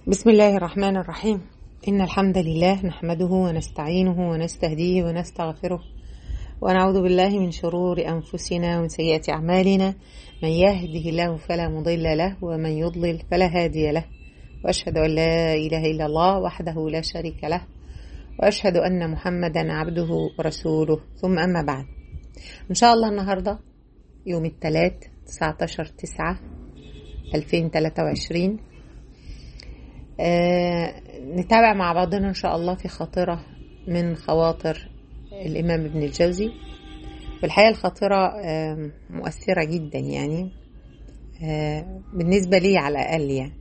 بسم الله الرحمن الرحيم إن الحمد لله نحمده ونستعينه ونستهديه ونستغفره ونعوذ بالله من شرور أنفسنا ومن سيئات أعمالنا من يهده الله فلا مضل له ومن يضلل فلا هادي له وأشهد أن لا إله إلا الله وحده لا شريك له وأشهد أن محمدا عبده ورسوله ثم أما بعد إن شاء الله النهاردة يوم الثلاث 19 9 2023 آه نتابع مع بعضنا إن شاء الله في خاطرة من خواطر الإمام ابن الجوزي والحقيقة الخاطرة آه مؤثرة جدا يعني آه بالنسبة لي على الأقل يعني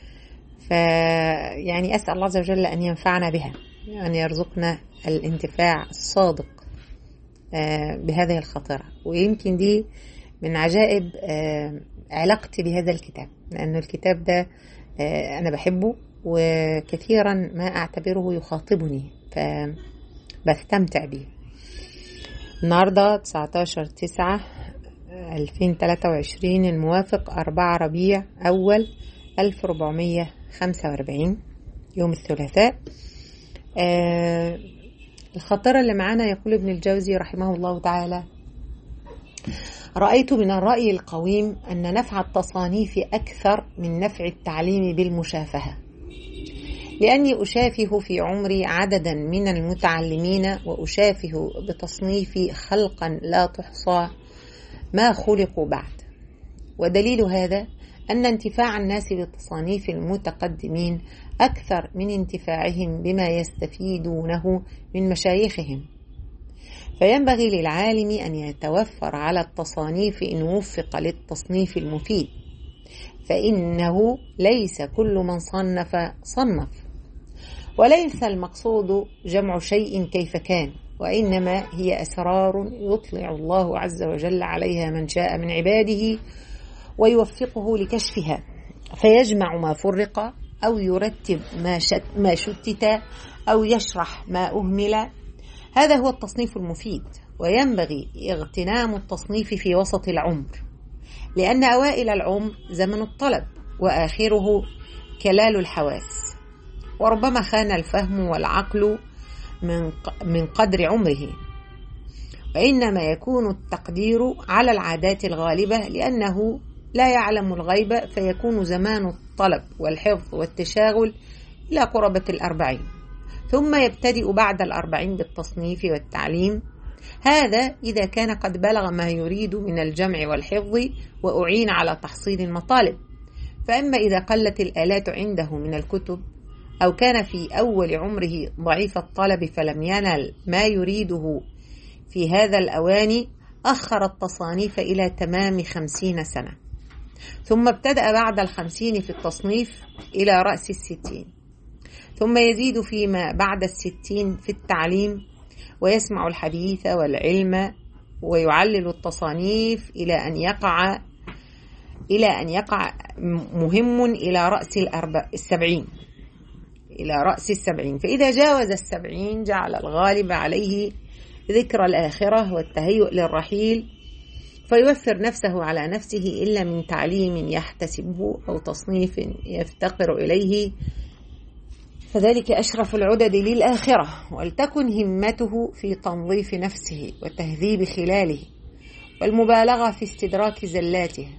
فيعني أسأل الله عز وجل أن ينفعنا بها أن يرزقنا الانتفاع الصادق بهذه الخاطرة ويمكن دي من عجائب علاقتي بهذا الكتاب لأن الكتاب ده أنا بحبه وكثيرا ما أعتبره يخاطبني فبستمتع به النهاردة 19 9 2023 الموافق 4 ربيع أول 1445 يوم الثلاثاء آه الخطرة اللي معانا يقول ابن الجوزي رحمه الله تعالى رأيت من الرأي القويم أن نفع التصانيف أكثر من نفع التعليم بالمشافهة لأني أشافه في عمري عددا من المتعلمين وأشافه بتصنيفي خلقا لا تحصى ما خلقوا بعد ودليل هذا أن انتفاع الناس بالتصانيف المتقدمين أكثر من انتفاعهم بما يستفيدونه من مشايخهم فينبغي للعالم أن يتوفر على التصانيف إن وفق للتصنيف المفيد فإنه ليس كل من صنف صنف وليس المقصود جمع شيء كيف كان وإنما هي أسرار يطلع الله عز وجل عليها من شاء من عباده ويوفقه لكشفها فيجمع ما فرق أو يرتب ما, شت ما شتت أو يشرح ما أهمل هذا هو التصنيف المفيد وينبغي اغتنام التصنيف في وسط العمر لأن أوائل العمر زمن الطلب وآخره كلال الحواس وربما خان الفهم والعقل من من قدر عمره وإنما يكون التقدير على العادات الغالبة لأنه لا يعلم الغيب فيكون زمان الطلب والحفظ والتشاغل إلى قرابة الأربعين ثم يبتدئ بعد الأربعين بالتصنيف والتعليم هذا إذا كان قد بلغ ما يريد من الجمع والحفظ وأعين على تحصيل المطالب فأما إذا قلت الآلات عنده من الكتب أو كان في أول عمره ضعيف الطلب فلم ينل ما يريده في هذا الأوان أخر التصانيف إلى تمام خمسين سنة ثم ابتدأ بعد الخمسين في التصنيف إلى رأس الستين ثم يزيد فيما بعد الستين في التعليم ويسمع الحديث والعلم ويعلل التصانيف إلى أن يقع إلى أن يقع مهم إلى رأس الأربع السبعين إلى رأس السبعين فإذا جاوز السبعين جعل الغالب عليه ذكر الآخرة والتهيؤ للرحيل فيوفر نفسه على نفسه إلا من تعليم يحتسبه أو تصنيف يفتقر إليه فذلك أشرف العدد للآخرة ولتكن همته في تنظيف نفسه وتهذيب خلاله والمبالغة في استدراك زلاته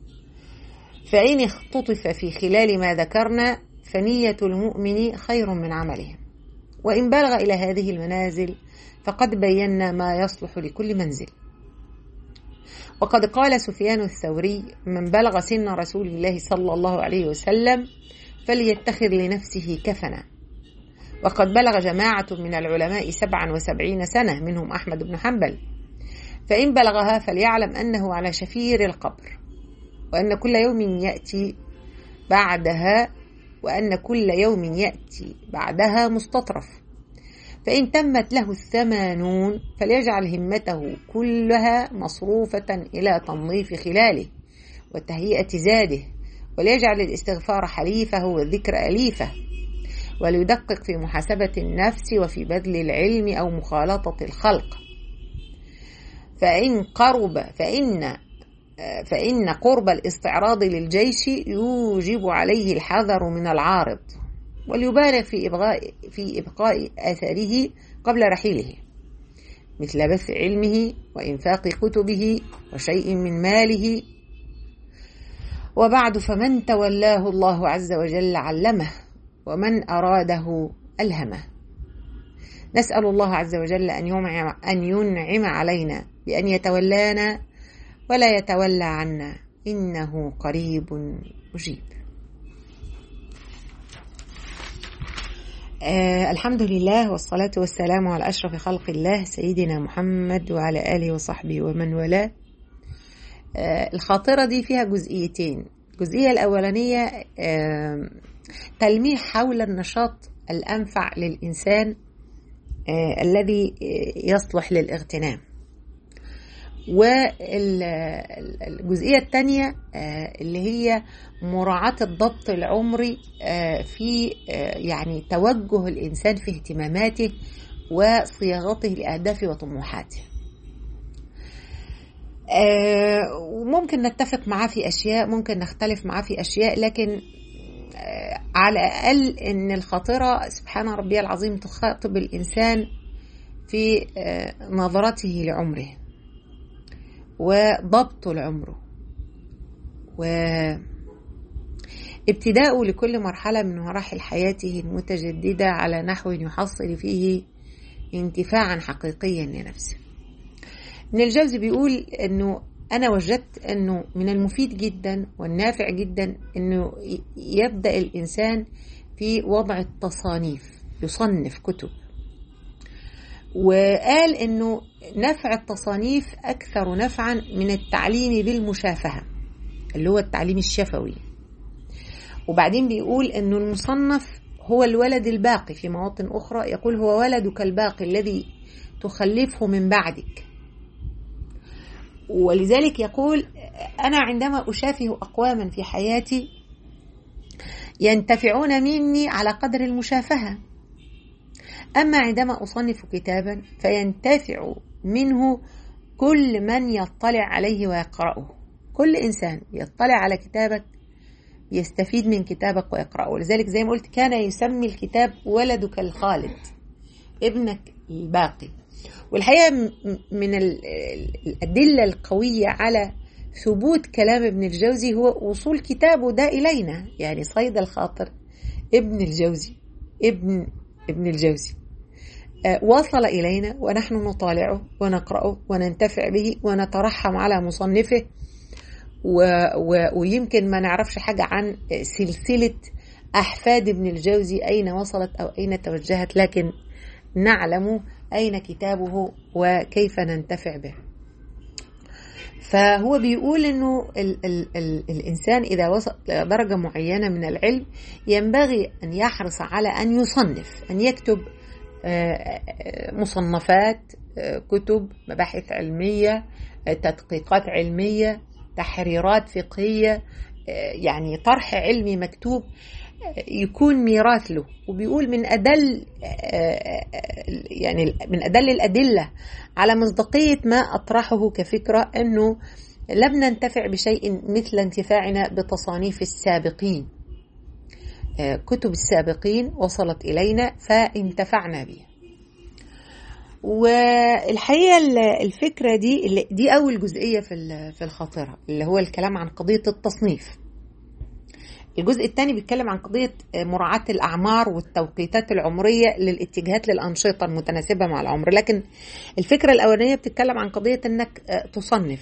فإن اختطف في خلال ما ذكرنا فنية المؤمن خير من عمله وإن بلغ إلى هذه المنازل فقد بينا ما يصلح لكل منزل وقد قال سفيان الثوري من بلغ سن رسول الله صلى الله عليه وسلم فليتخذ لنفسه كفنا وقد بلغ جماعة من العلماء سبعا وسبعين سنة منهم أحمد بن حنبل فإن بلغها فليعلم أنه على شفير القبر وأن كل يوم يأتي بعدها وأن كل يوم يأتي بعدها مستطرف فإن تمت له الثمانون فليجعل همته كلها مصروفة إلى تنظيف خلاله وتهيئة زاده وليجعل الاستغفار حليفه والذكر أليفه وليدقق في محاسبة النفس وفي بذل العلم أو مخالطة الخلق فإن قرب فإن فإن قرب الاستعراض للجيش يوجب عليه الحذر من العارض وليبالغ في إبقاء, في إبقاء آثاره قبل رحيله مثل بث علمه وإنفاق كتبه وشيء من ماله وبعد فمن تولاه الله عز وجل علمه ومن أراده ألهمه نسأل الله عز وجل أن ينعم, أن ينعم علينا بأن يتولانا ولا يتولى عنا إنه قريب مجيب آه الحمد لله والصلاة والسلام على أشرف خلق الله سيدنا محمد وعلى آله وصحبه ومن والاه آه الخاطرة دي فيها جزئيتين الجزئية الأولانية آه تلميح حول النشاط الأنفع للإنسان آه الذي يصلح للاغتنام والجزئية الثانية اللي هي مراعاة الضبط العمري في يعني توجه الإنسان في اهتماماته وصياغته لأهدافه وطموحاته وممكن نتفق معاه في أشياء ممكن نختلف معاه في أشياء لكن على الأقل أن الخاطرة سبحان ربي العظيم تخاطب الإنسان في نظرته لعمره وضبط لعمره وابتداء لكل مرحلة من مراحل حياته المتجددة على نحو يحصل فيه انتفاعا حقيقيا لنفسه ابن الجوزي بيقول انه انا وجدت انه من المفيد جدا والنافع جدا انه يبدا الانسان في وضع التصانيف يصنف كتب وقال انه نفع التصانيف اكثر نفعا من التعليم بالمشافهه اللي هو التعليم الشفوي وبعدين بيقول انه المصنف هو الولد الباقي في مواطن اخرى يقول هو ولدك الباقي الذي تخلفه من بعدك ولذلك يقول انا عندما اشافه اقواما في حياتي ينتفعون مني على قدر المشافهه أما عندما أصنف كتابا فينتفع منه كل من يطلع عليه ويقرأه كل إنسان يطلع على كتابك يستفيد من كتابك ويقرأه ولذلك زي ما قلت كان يسمي الكتاب ولدك الخالد ابنك الباقي والحقيقة من الأدلة القوية على ثبوت كلام ابن الجوزي هو وصول كتابه ده إلينا يعني صيد الخاطر ابن الجوزي ابن ابن الجوزي وصل إلينا ونحن نطالعه ونقرأه وننتفع به ونترحم على مصنفه و و ويمكن ما نعرفش حاجة عن سلسلة أحفاد ابن الجوزي أين وصلت أو أين توجهت لكن نعلم أين كتابه وكيف ننتفع به فهو بيقول انه ال ال ال الانسان اذا وصل الى درجه معينه من العلم ينبغي ان يحرص على ان يصنف ان يكتب مصنفات كتب مباحث علميه تدقيقات علميه تحريرات فقهيه يعني طرح علمي مكتوب يكون ميراث له وبيقول من أدل يعني من أدل الأدلة على مصداقية ما أطرحه كفكرة أنه لم ننتفع بشيء مثل انتفاعنا بتصانيف السابقين كتب السابقين وصلت إلينا فانتفعنا بها والحقيقة الفكرة دي دي أول جزئية في في الخاطرة اللي هو الكلام عن قضية التصنيف الجزء الثاني بيتكلم عن قضية مراعاة الأعمار والتوقيتات العمرية للاتجاهات للأنشطة المتناسبة مع العمر لكن الفكرة الأولانية بتتكلم عن قضية أنك تصنف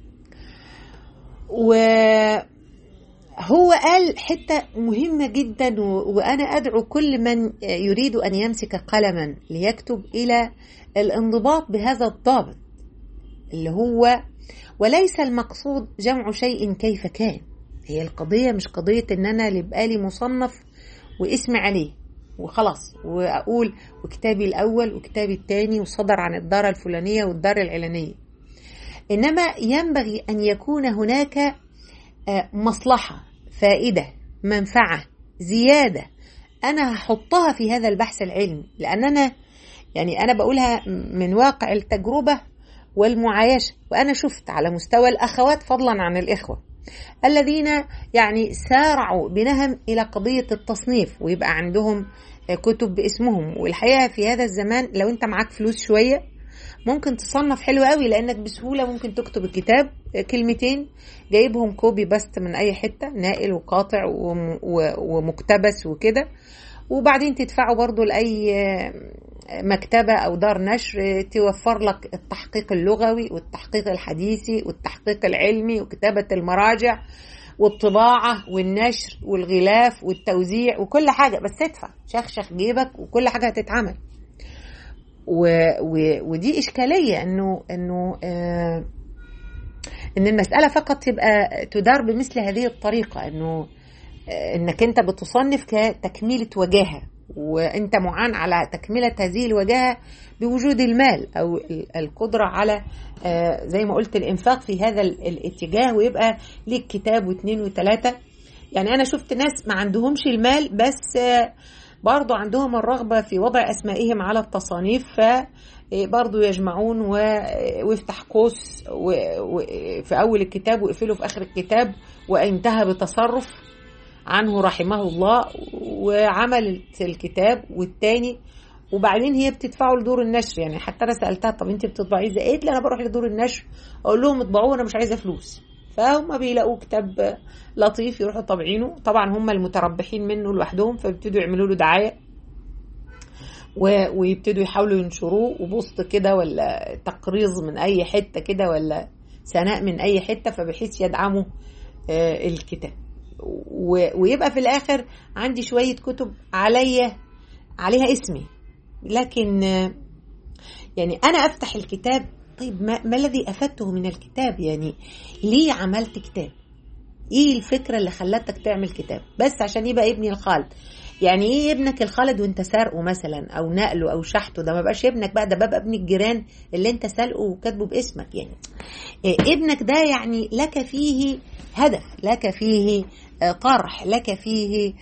وهو قال حتة مهمة جدا وأنا أدعو كل من يريد أن يمسك قلما ليكتب إلى الانضباط بهذا الضابط اللي هو وليس المقصود جمع شيء كيف كان هي القضية مش قضية ان انا اللي بقالي مصنف واسمي عليه وخلاص واقول وكتابي الاول وكتابي الثاني وصدر عن الدار الفلانية والدار العلانية انما ينبغي ان يكون هناك مصلحة فائدة منفعة زيادة انا هحطها في هذا البحث العلمي لان انا يعني انا بقولها من واقع التجربة والمعايشة وأنا شفت على مستوى الأخوات فضلا عن الإخوة الذين يعني سارعوا بنهم إلى قضية التصنيف ويبقى عندهم كتب باسمهم والحقيقة في هذا الزمان لو أنت معاك فلوس شوية ممكن تصنف حلو قوي لانك بسهوله ممكن تكتب الكتاب كلمتين جايبهم كوبي باست من اي حته ناقل وقاطع ومقتبس وكده وبعدين تدفعه برضو لاي مكتبة أو دار نشر توفر لك التحقيق اللغوي والتحقيق الحديثي والتحقيق العلمي وكتابة المراجع والطباعة والنشر والغلاف والتوزيع وكل حاجة بس تدفع شخشخ جيبك وكل حاجة هتتعمل و و ودي إشكالية إنه إنه آه إن المسألة فقط تبقى تدار بمثل هذه الطريقة إنه آه إنك أنت بتصنف كتكميلة وجاهة وانت معان على تكمله هذه الوجاهه بوجود المال او القدره على زي ما قلت الانفاق في هذا الاتجاه ويبقى ليك كتاب واثنين وثلاثه يعني انا شفت ناس ما عندهمش المال بس برضو عندهم الرغبه في وضع اسمائهم على التصانيف ف برضو يجمعون ويفتح قوس في اول الكتاب ويقفله في اخر الكتاب وانتهى بتصرف عنه رحمه الله وعملت الكتاب والتاني وبعدين هي بتدفعه لدور النشر يعني حتى انا سالتها طب انت بتطبعيه ازاي؟ قالت لي انا بروح لدور النشر اقول لهم اطبعوه انا مش عايزه فلوس فهم بيلاقوا كتاب لطيف يروحوا طابعينه طبعا هم المتربحين منه لوحدهم فبيبتدوا يعملوا له دعايه ويبتدوا يحاولوا ينشروه وبوست كده ولا تقريظ من اي حته كده ولا ثناء من اي حته فبحيث يدعموا الكتاب ويبقى في الاخر عندي شويه كتب عليا عليها اسمي لكن يعني انا افتح الكتاب طيب ما, ما الذي افدته من الكتاب يعني ليه عملت كتاب ايه الفكره اللي خلتك تعمل كتاب بس عشان يبقى ابني الخالد يعني ايه ابنك الخالد وانت سارقه مثلا او نقله او شحته ده ما بقاش ابنك بقى ده بقى ابن الجيران اللي انت سالقه وكاتبه باسمك يعني إيه ابنك ده يعني لك فيه هدف لك فيه طرح لك فيه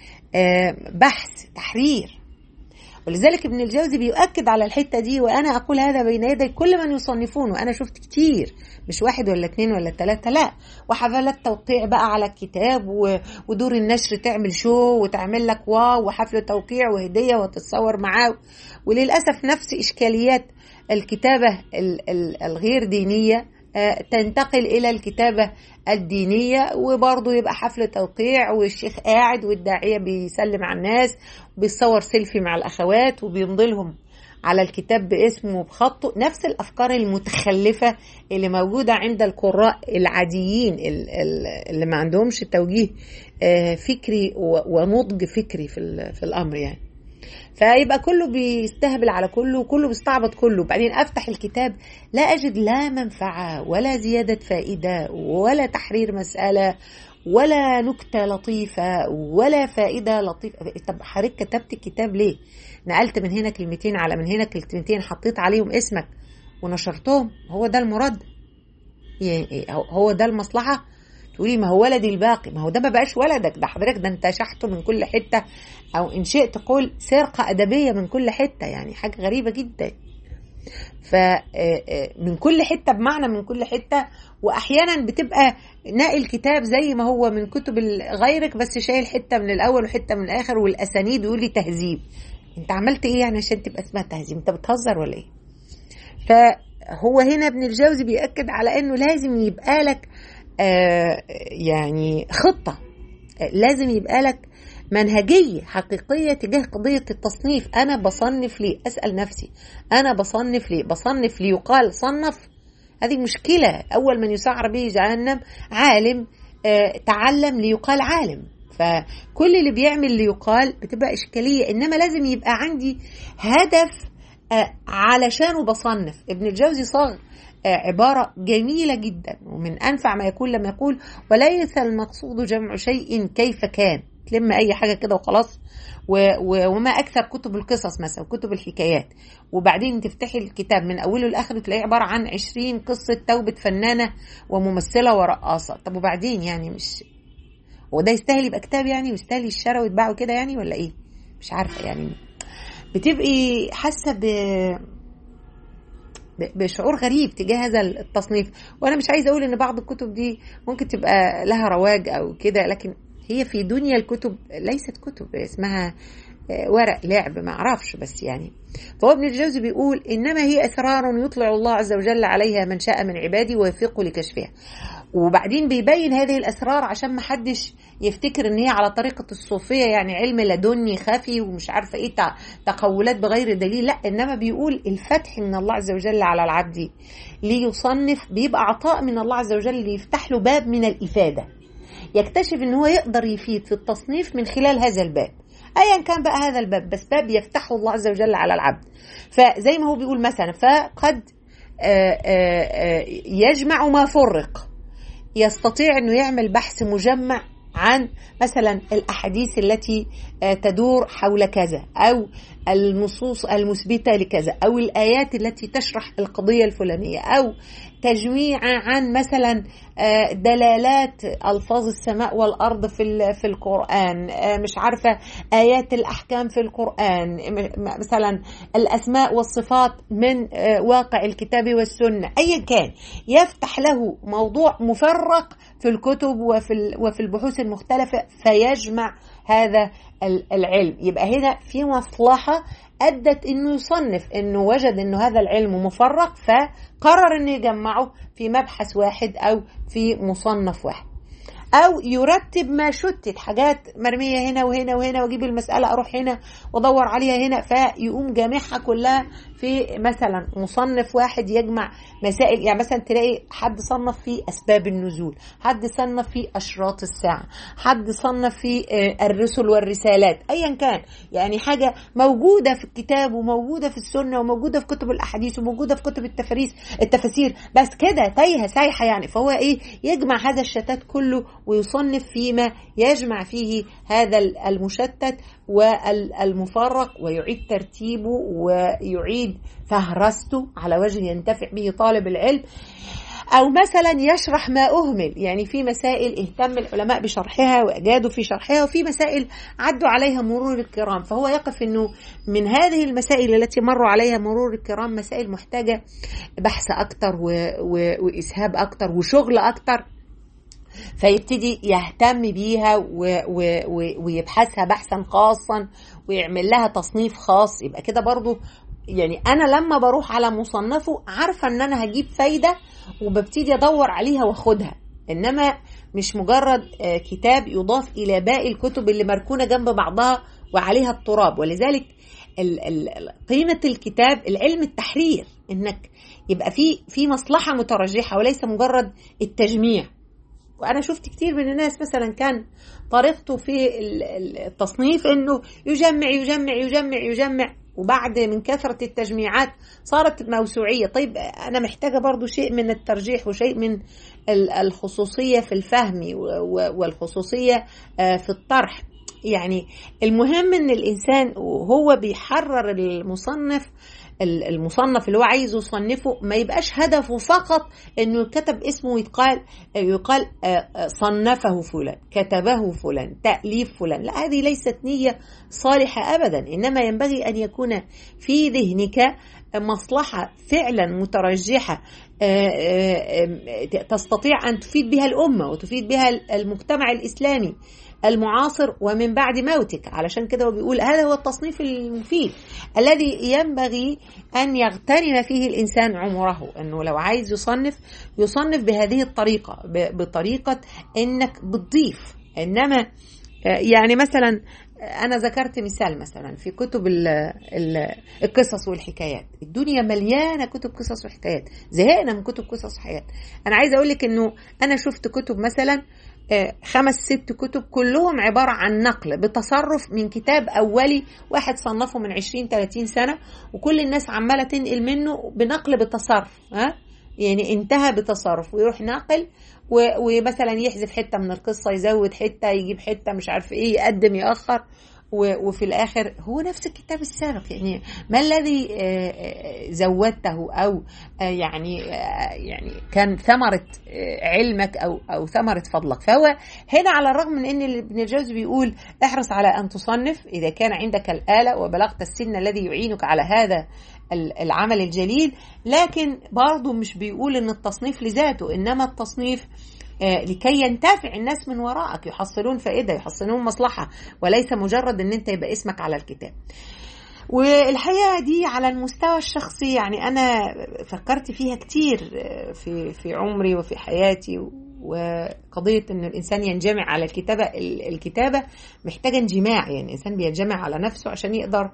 بحث تحرير ولذلك ابن الجوزي بيؤكد على الحته دي وانا اقول هذا بين يدي كل من يصنفون وانا شفت كتير مش واحد ولا اتنين ولا تلاته لا وحفلات توقيع بقى على الكتاب ودور النشر تعمل شو وتعمل لك واو وحفل توقيع وهديه وتتصور معاه وللاسف نفس اشكاليات الكتابه الغير دينيه تنتقل الى الكتابه الدينيه وبرضه يبقى حفل توقيع والشيخ قاعد والداعيه بيسلم على الناس وبيصور سيلفي مع الاخوات وبيمضي لهم على الكتاب باسمه وبخطه نفس الافكار المتخلفه اللي موجوده عند القراء العاديين اللي ما عندهمش توجيه فكري ونضج فكري في في الامر يعني فيبقى كله بيستهبل على كله وكله بيستعبط كله بعدين افتح الكتاب لا اجد لا منفعه ولا زياده فائده ولا تحرير مساله ولا نكته لطيفه ولا فائده لطيفه طب حضرتك كتبت الكتاب ليه نقلت من هنا كلمتين على من هنا كلمتين حطيت عليهم اسمك ونشرتهم هو ده المراد يعني هو ده المصلحه تقولي ما هو ولدي الباقي ما هو ده ما بقاش ولدك ده حضرتك ده انت شحته من كل حته او ان شئت تقول سرقه ادبيه من كل حته يعني حاجه غريبه جدا فمن كل حته بمعنى من كل حته واحيانا بتبقى ناقل كتاب زي ما هو من كتب غيرك بس شايل حته من الاول وحته من الاخر والاسانيد يقول لي تهذيب انت عملت ايه يعني عشان تبقى اسمها تهذيب انت بتهزر ولا ايه فهو هنا ابن الجوزي بيأكد على انه لازم يبقى لك آه يعني خطة آه لازم يبقى لك منهجية حقيقية تجاه قضية التصنيف أنا بصنف ليه أسأل نفسي أنا بصنف ليه بصنف ليقال صنف هذه مشكلة أول من يسعر به جهنم عالم آه تعلم ليقال عالم فكل اللي بيعمل ليقال بتبقى إشكالية إنما لازم يبقى عندي هدف علشانه بصنف ابن الجوزي صاغ عبارة جميلة جدا ومن أنفع ما يكون لما يقول وليس المقصود جمع شيء كيف كان تلم أي حاجة كده وخلاص وما أكثر كتب القصص مثلا كتب الحكايات وبعدين تفتحي الكتاب من أوله لآخره تلاقيه عبارة عن عشرين قصة توبة فنانة وممثلة ورقاصة طب وبعدين يعني مش هو ده يستاهل يبقى كتاب يعني ويستاهل يشترى ويتباع كده يعني ولا إيه مش عارفة يعني بتبقي حاسة ب بشعور غريب تجاه هذا التصنيف وانا مش عايزه اقول ان بعض الكتب دي ممكن تبقى لها رواج او كده لكن هي في دنيا الكتب ليست كتب اسمها ورق لعب ما اعرفش بس يعني فهو ابن الجوزي بيقول انما هي اسرار يطلع الله عز وجل عليها من شاء من عباده ويوفقه لكشفها وبعدين بيبين هذه الاسرار عشان ما حدش يفتكر ان هي على طريقه الصوفيه يعني علم لدني خفي ومش عارفه ايه تقولات بغير دليل لا انما بيقول الفتح من الله عز وجل على العبد ليصنف بيبقى عطاء من الله عز وجل ليفتح له باب من الافاده يكتشف ان هو يقدر يفيد في التصنيف من خلال هذا الباب ايا كان بقى هذا الباب بس باب يفتحه الله عز وجل على العبد فزي ما هو بيقول مثلا فقد يجمع ما فرق يستطيع انه يعمل بحث مجمع عن مثلا الاحاديث التي تدور حول كذا او النصوص المثبته لكذا او الايات التي تشرح القضيه الفلانيه او تجميع عن مثلا دلالات الفاظ السماء والارض في في القران مش عارفه ايات الاحكام في القران مثلا الاسماء والصفات من واقع الكتاب والسنه ايا كان يفتح له موضوع مفرق في الكتب وفي وفي البحوث المختلفه فيجمع هذا العلم يبقى هنا في مصلحه ادت انه يصنف انه وجد انه هذا العلم مفرق فقرر انه يجمعه في مبحث واحد او في مصنف واحد او يرتب ما شتت حاجات مرميه هنا وهنا وهنا واجيب المساله اروح هنا وادور عليها هنا فيقوم جامعها كلها في مثلا مصنف واحد يجمع مسائل يعني مثلا تلاقي حد صنف في اسباب النزول حد صنف في اشراط الساعه حد صنف في الرسل والرسالات ايا كان يعني حاجه موجوده في الكتاب وموجوده في السنه وموجوده في كتب الاحاديث وموجوده في كتب التفاريس التفاسير بس كده تايهه سايحه يعني فهو ايه يجمع هذا الشتات كله ويصنف فيما يجمع فيه هذا المشتت والمفرق ويعيد ترتيبه ويعيد فهرسته على وجه ينتفع به طالب العلم أو مثلا يشرح ما أهمل يعني في مسائل اهتم العلماء بشرحها وأجادوا في شرحها وفي مسائل عدوا عليها مرور الكرام فهو يقف أنه من هذه المسائل التي مروا عليها مرور الكرام مسائل محتاجة بحث أكتر وإسهاب أكتر وشغل أكتر فيبتدي يهتم بيها ويبحثها بحثا خاصا ويعمل لها تصنيف خاص يبقى كده برضو يعني انا لما بروح على مصنفه عارفه ان انا هجيب فايده وببتدي ادور عليها واخدها انما مش مجرد كتاب يضاف الى باقي الكتب اللي مركونه جنب بعضها وعليها التراب ولذلك قيمه الكتاب العلم التحرير انك يبقى في في مصلحه مترجحه وليس مجرد التجميع وانا شفت كتير من الناس مثلا كان طريقته في التصنيف انه يجمع يجمع يجمع يجمع وبعد من كثرة التجميعات صارت موسوعية طيب أنا محتاجة برضو شيء من الترجيح وشيء من الخصوصية في الفهم والخصوصية في الطرح يعني المهم ان الانسان وهو بيحرر المصنف المصنف اللي هو عايز يصنفه ما يبقاش هدفه فقط انه كتب اسمه ويتقال يقال صنفه فلان كتبه فلان تأليف فلان لا هذه ليست نية صالحة أبدا إنما ينبغي أن يكون في ذهنك مصلحة فعلا مترجحة تستطيع أن تفيد بها الأمة وتفيد بها المجتمع الإسلامي المعاصر ومن بعد موتك علشان كده هو بيقول هذا هو التصنيف المفيد الذي ينبغي أن يغتنم فيه الإنسان عمره أنه لو عايز يصنف يصنف بهذه الطريقة بطريقة أنك بتضيف إنما يعني مثلا أنا ذكرت مثال مثلا في كتب ال ال القصص والحكايات الدنيا مليانة كتب قصص وحكايات زهقنا من كتب قصص وحكايات أنا عايزة أقول لك إنه أنا شفت كتب مثلا خمس ست كتب كلهم عبارة عن نقل بتصرف من كتاب أولي واحد صنفه من 20 30 سنة وكل الناس عمالة تنقل منه بنقل بتصرف ها يعني انتهى بتصرف ويروح ناقل ومثلا يحذف حته من القصه يزود حته يجيب حته مش عارف ايه يقدم ياخر وفي الاخر هو نفس الكتاب السابق يعني ما الذي زودته او يعني يعني كان ثمره علمك او او ثمره فضلك فهو هنا على الرغم من ان ابن الجوزي بيقول احرص على ان تصنف اذا كان عندك الاله وبلغت السن الذي يعينك على هذا العمل الجليل لكن برضه مش بيقول ان التصنيف لذاته انما التصنيف لكي ينتفع الناس من وراءك يحصلون فائده يحصلون مصلحه وليس مجرد ان انت يبقى اسمك على الكتاب والحقيقه دي على المستوى الشخصي يعني انا فكرت فيها كتير في في عمري وفي حياتي وقضيه ان الانسان ينجمع على الكتابه الكتابه محتاجه انجماع يعني الانسان بينجمع على نفسه عشان يقدر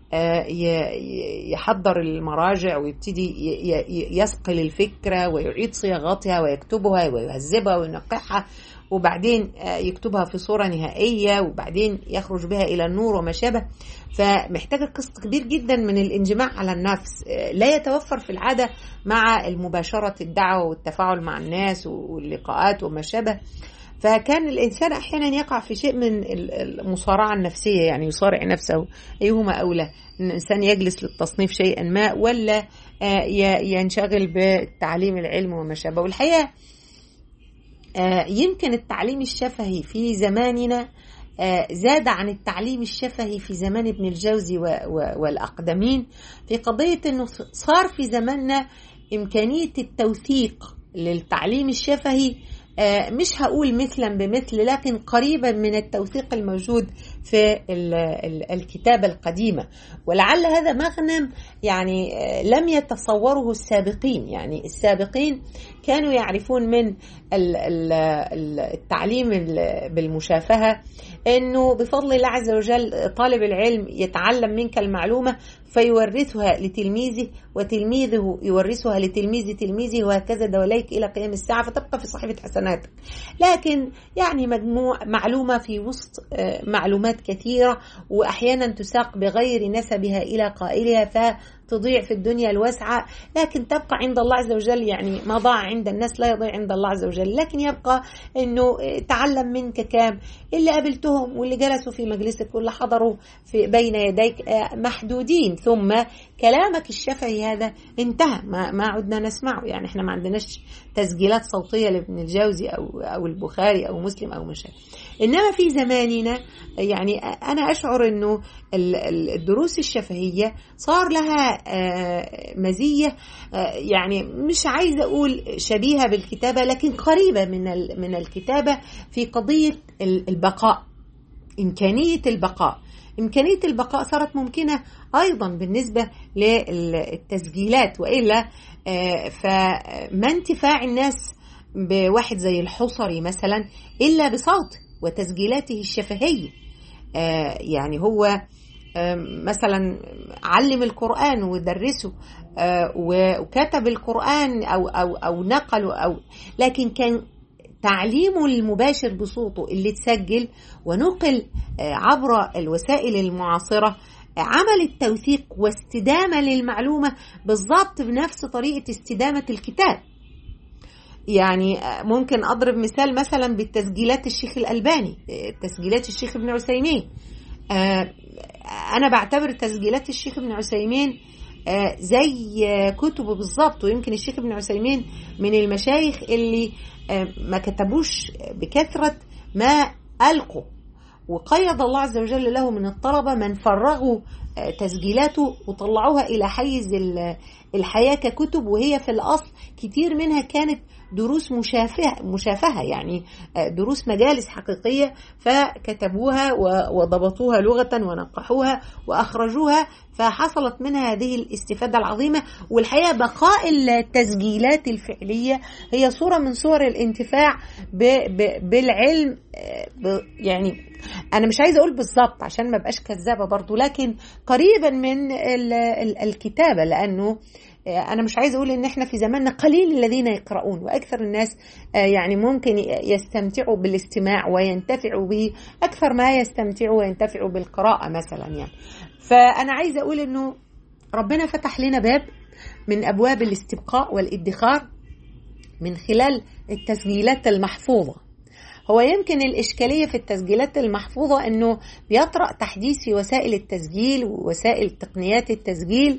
يحضر المراجع ويبتدي يثقل الفكرة ويعيد صياغتها ويكتبها ويهذبها وينقحها وبعدين يكتبها في صورة نهائية وبعدين يخرج بها إلى النور وما شابه فمحتاجة قسط كبير جدا من الانجماع على النفس لا يتوفر في العادة مع المباشرة الدعوة والتفاعل مع الناس واللقاءات وما شابه فكان الإنسان أحيانا يقع في شيء من المصارعة النفسية يعني يصارع نفسه أيهما أولى أن الإنسان يجلس للتصنيف شيئا ما ولا ينشغل بتعليم العلم وما شابه والحقيقة يمكن التعليم الشفهي في زماننا زاد عن التعليم الشفهي في زمان ابن الجوزي والأقدمين في قضية أنه صار في زماننا إمكانية التوثيق للتعليم الشفهي مش هقول مثلا بمثل لكن قريبا من التوثيق الموجود في الكتابة القديمة ولعل هذا مغنم يعني لم يتصوره السابقين يعني السابقين كانوا يعرفون من التعليم بالمشافهة انه بفضل الله عز وجل طالب العلم يتعلم منك المعلومة فيورثها لتلميذه وتلميذه يورثها لتلميذ تلميذه وهكذا دواليك الى قيام الساعه فتبقى في صحيفه حسناتك. لكن يعني مجموع معلومه في وسط معلومات كثيره واحيانا تساق بغير نسبها الى قائلها ف تضيع في الدنيا الواسعة لكن تبقى عند الله عز وجل يعني ما ضاع عند الناس لا يضيع عند الله عز وجل لكن يبقى أنه تعلم منك كام اللي قابلتهم واللي جلسوا في مجلسك واللي حضروا في بين يديك محدودين ثم كلامك الشفهي هذا انتهى ما, ما عدنا نسمعه يعني احنا ما عندناش تسجيلات صوتية لابن الجوزي أو, أو البخاري أو مسلم أو مشاهد إنما في زماننا يعني أنا أشعر أنه الدروس الشفهية صار لها مزية يعني مش عايزة أقول شبيهة بالكتابة لكن قريبة من من الكتابة في قضية البقاء إمكانية البقاء إمكانية البقاء صارت ممكنة أيضا بالنسبة للتسجيلات وإلا فما انتفاع الناس بواحد زي الحصري مثلا إلا بصوت وتسجيلاته الشفهية يعني هو مثلا علم القرآن ودرسه وكتب القرآن أو أو أو نقله أو لكن كان تعليمه المباشر بصوته اللي اتسجل ونقل عبر الوسائل المعاصرة عمل التوثيق واستدامة للمعلومة بالضبط بنفس طريقة استدامة الكتاب يعني ممكن أضرب مثال مثلا بالتسجيلات الشيخ الألباني تسجيلات الشيخ ابن عثيمين أنا بعتبر تسجيلات الشيخ ابن عثيمين زي كتبه بالظبط ويمكن الشيخ ابن عثيمين من المشايخ اللي ما كتبوش بكثرة ما ألقوا وقيض الله عز وجل له من الطلبة من فرغوا تسجيلاته وطلعوها إلى حيز الحياة ككتب وهي في الأصل كتير منها كانت دروس مشافهة, مشافهة يعني دروس مجالس حقيقية فكتبوها وضبطوها لغة ونقحوها وأخرجوها فحصلت منها هذه الاستفادة العظيمة والحقيقة بقاء التسجيلات الفعلية هي صورة من صور الانتفاع بالعلم يعني أنا مش عايزة أقول بالظبط عشان ما بقاش كذابة برضو لكن قريبا من الكتابة لأنه انا مش عايزه اقول ان احنا في زماننا قليل الذين يقرؤون واكثر الناس يعني ممكن يستمتعوا بالاستماع وينتفعوا به اكثر ما يستمتعوا وينتفعوا بالقراءه مثلا يعني فانا عايزه اقول انه ربنا فتح لنا باب من ابواب الاستبقاء والادخار من خلال التسجيلات المحفوظه هو يمكن الإشكالية في التسجيلات المحفوظة أنه بيطرأ تحديث في وسائل التسجيل ووسائل تقنيات التسجيل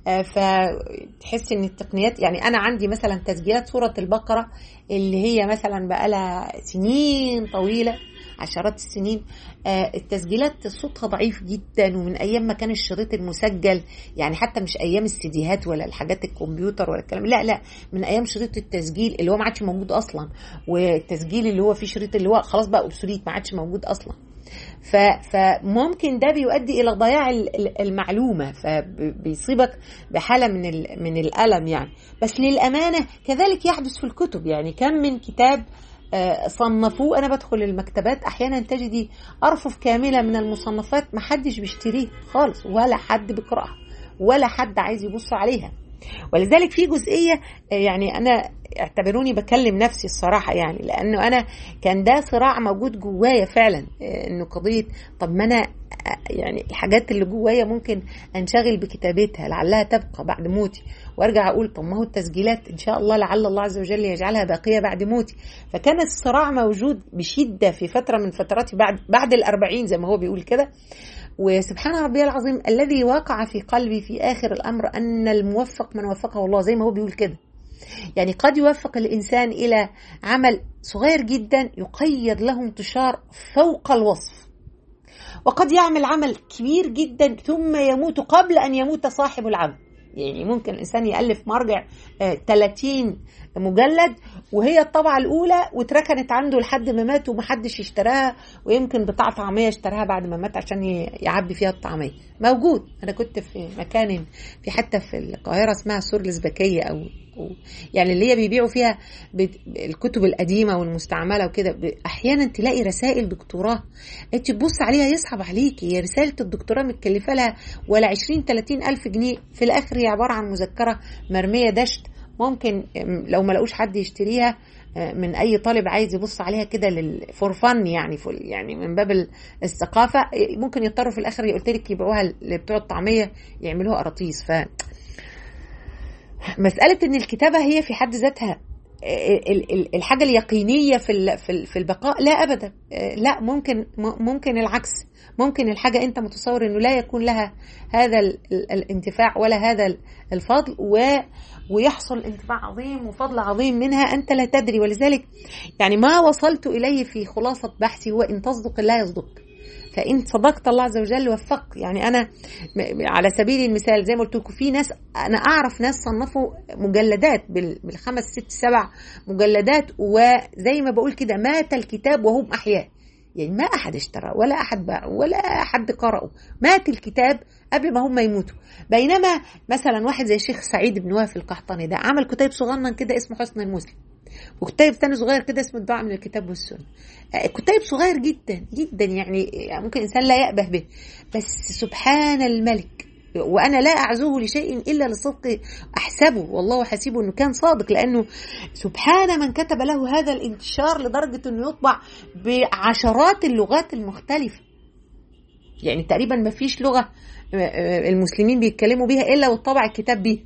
فتحس ان التقنيات يعني انا عندي مثلا تسجيلات سوره البقره اللي هي مثلا بقالها سنين طويله عشرات السنين التسجيلات صوتها ضعيف جدا ومن ايام ما كان الشريط المسجل يعني حتى مش ايام السيديهات ولا الحاجات الكمبيوتر ولا الكلام لا لا من ايام شريط التسجيل اللي هو ما عادش موجود اصلا والتسجيل اللي هو فيه شريط اللي هو خلاص بقى اوبسوليت ما عادش موجود اصلا فممكن ده بيؤدي الى ضياع المعلومه فبيصيبك بحاله من من الالم يعني بس للامانه كذلك يحدث في الكتب يعني كم من كتاب صنفوه انا بدخل المكتبات احيانا تجدي ارفف كامله من المصنفات ما حدش بيشتريه خالص ولا حد بيقراها ولا حد عايز يبص عليها ولذلك في جزئيه يعني انا اعتبروني بكلم نفسي الصراحه يعني لانه انا كان ده صراع موجود جوايا فعلا انه قضيه طب ما انا يعني الحاجات اللي جوايا ممكن انشغل بكتابتها لعلها تبقى بعد موتي وارجع اقول طب ما هو التسجيلات ان شاء الله لعل الله عز وجل يجعلها باقيه بعد موتي فكان الصراع موجود بشده في فتره من فتراتي بعد بعد الأربعين زي ما هو بيقول كده وسبحان ربي العظيم الذي وقع في قلبي في آخر الأمر أن الموفق من وفقه الله زي ما هو بيقول كده يعني قد يوفق الإنسان إلى عمل صغير جدا يقيد له انتشار فوق الوصف وقد يعمل عمل كبير جدا ثم يموت قبل أن يموت صاحب العمل يعني ممكن الإنسان يألف مرجع 30 مجلد وهي الطبعة الأولى واتركنت عنده لحد ما مات ومحدش يشتراها ويمكن بتاع طعمية اشتراها بعد ما مات عشان يعبي فيها الطعمية موجود أنا كنت في مكان في حتى في القاهرة اسمها سور الزبكية أو يعني اللي هي بيبيعوا فيها الكتب القديمة والمستعملة وكده أحيانا تلاقي رسائل دكتوراه أنت تبص عليها يصعب عليكي هي رسالة الدكتوراه متكلفة لها ولا 20 30 ألف جنيه في الآخر هي عبارة عن مذكرة مرمية دشت ممكن لو ما لقوش حد يشتريها من اي طالب عايز يبص عليها كده فور فن يعني يعني من باب الثقافه ممكن يضطروا في الاخر قلت لك يبيعوها لبتوع الطعميه يعملوها قراطيس ف مساله ان الكتابه هي في حد ذاتها الحاجه اليقينيه في في البقاء لا ابدا لا ممكن ممكن العكس ممكن الحاجه انت متصور انه لا يكون لها هذا الانتفاع ولا هذا الفضل و ويحصل انتفاع عظيم وفضل عظيم منها انت لا تدري ولذلك يعني ما وصلت اليه في خلاصه بحثي هو ان تصدق لا يصدق فان صدقت الله عز وجل وفق يعني انا على سبيل المثال زي ما قلت لكم في ناس انا اعرف ناس صنفوا مجلدات بالخمس ست سبع مجلدات وزي ما بقول كده مات الكتاب وهم احياء يعني ما احد اشترى ولا احد باع ولا احد قرأه مات الكتاب قبل ما هم يموتوا بينما مثلا واحد زي الشيخ سعيد بن واف القحطاني ده عمل كتاب صغنن كده اسمه حسن المسلم وكتاب تاني صغير كده اسمه الدعاء من الكتاب والسنة كتاب صغير جدا جدا يعني ممكن إنسان لا يأبه به بس سبحان الملك وأنا لا أعزوه لشيء إلا لصدق أحسبه والله حسيبه أنه كان صادق لأنه سبحان من كتب له هذا الانتشار لدرجة أنه يطبع بعشرات اللغات المختلفة يعني تقريبا ما فيش لغة المسلمين بيتكلموا بيها إلا وطبع الكتاب بيه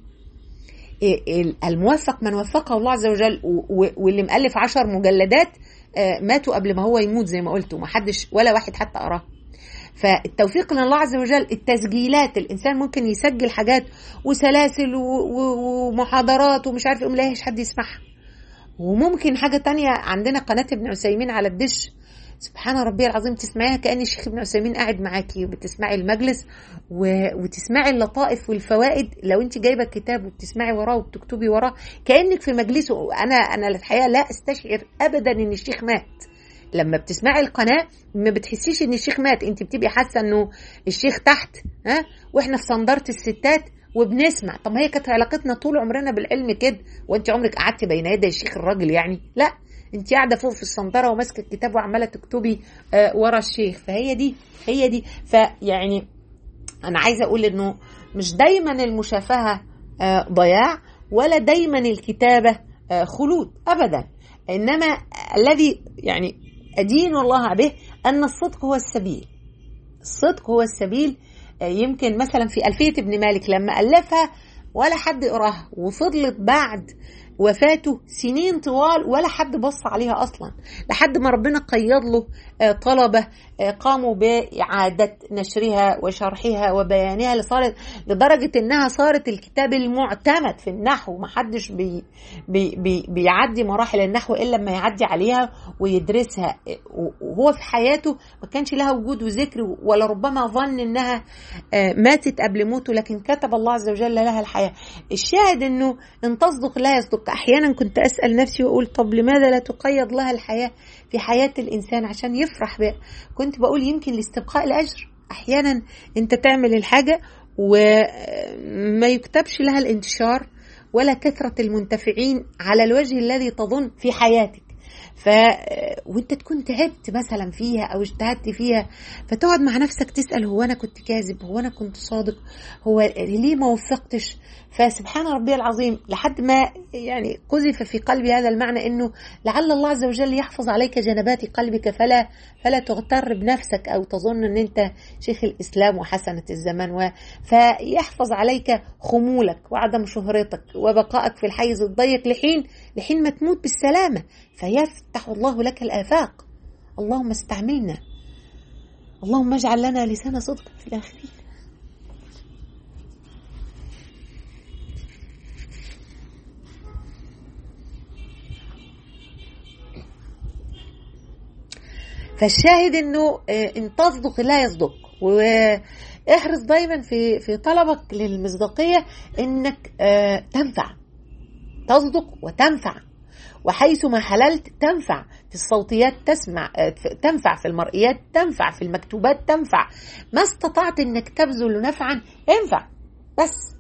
الموفق من وفقه الله عز وجل واللي مؤلف عشر مجلدات ماتوا قبل ما هو يموت زي ما قلت ومحدش ولا واحد حتى قراه فالتوفيق من الله عز وجل التسجيلات الانسان ممكن يسجل حاجات وسلاسل ومحاضرات ومش عارف ما لاقيش حد يسمعها وممكن حاجه تانية عندنا قناه ابن عثيمين على الدش سبحان ربي العظيم تسمعيها كأن الشيخ ابن عثيمين قاعد معاكي وبتسمعي المجلس و... وتسمعي اللطائف والفوائد لو انت جايبه الكتاب وبتسمعي وراه وبتكتبي وراه كأنك في مجلسه انا انا الحقيقه لا استشعر ابدا ان الشيخ مات لما بتسمعي القناه ما بتحسيش ان الشيخ مات انت بتبقي حاسه انه الشيخ تحت ها واحنا في صندره الستات وبنسمع طب ما هي كانت علاقتنا طول عمرنا بالعلم كده وانت عمرك قعدتي بين يدي الشيخ الراجل يعني لا انت قاعده فوق في الصندره وماسكه الكتاب وعماله تكتبي آه ورا الشيخ فهي دي هي دي فيعني انا عايزه اقول انه مش دايما المشافهه آه ضياع ولا دايما الكتابه آه خلود ابدا انما الذي يعني ادين الله به ان الصدق هو السبيل الصدق هو السبيل يمكن مثلا في ألفية ابن مالك لما ألفها ولا حد قراها وفضلت بعد وفاته سنين طوال ولا حد بص عليها اصلا لحد ما ربنا قيض له طلبه قاموا باعاده نشرها وشرحها وبيانها لصارت لدرجه انها صارت الكتاب المعتمد في النحو ما حدش بي بي بي بيعدي مراحل النحو الا لما يعدي عليها ويدرسها وهو في حياته ما كانش لها وجود وذكر ولا ربما ظن انها ماتت قبل موته لكن كتب الله عز وجل لها الحياه الشاهد انه ان تصدق لا يصدق احيانا كنت اسال نفسي واقول طب لماذا لا تقيد لها الحياه في حياه الانسان عشان يفرح بها كنت بقول يمكن لاستبقاء الاجر احيانا انت تعمل الحاجه وما يكتبش لها الانتشار ولا كثره المنتفعين على الوجه الذي تظن في حياتك ف وانت تكون تعبت مثلا فيها او اجتهدت فيها فتقعد مع نفسك تسال هو انا كنت كاذب هو انا كنت صادق هو ليه ما وفقتش فسبحان ربي العظيم لحد ما يعني قذف في قلبي هذا المعنى انه لعل الله عز وجل يحفظ عليك جنبات قلبك فلا فلا تغتر بنفسك او تظن ان انت شيخ الاسلام وحسنه الزمان و فيحفظ عليك خمولك وعدم شهرتك وبقائك في الحيز الضيق لحين لحين ما تموت بالسلامه فيفتح الله لك الافاق اللهم استعملنا اللهم اجعل لنا لسان صدق في الاخرين فالشاهد انه ان تصدق لا يصدق واحرص دايما في في طلبك للمصداقيه انك تنفع تصدق وتنفع وحيثما حللت تنفع في الصوتيات تسمع تنفع في المرئيات تنفع في المكتوبات تنفع ما استطعت انك تبذل نفعا انفع بس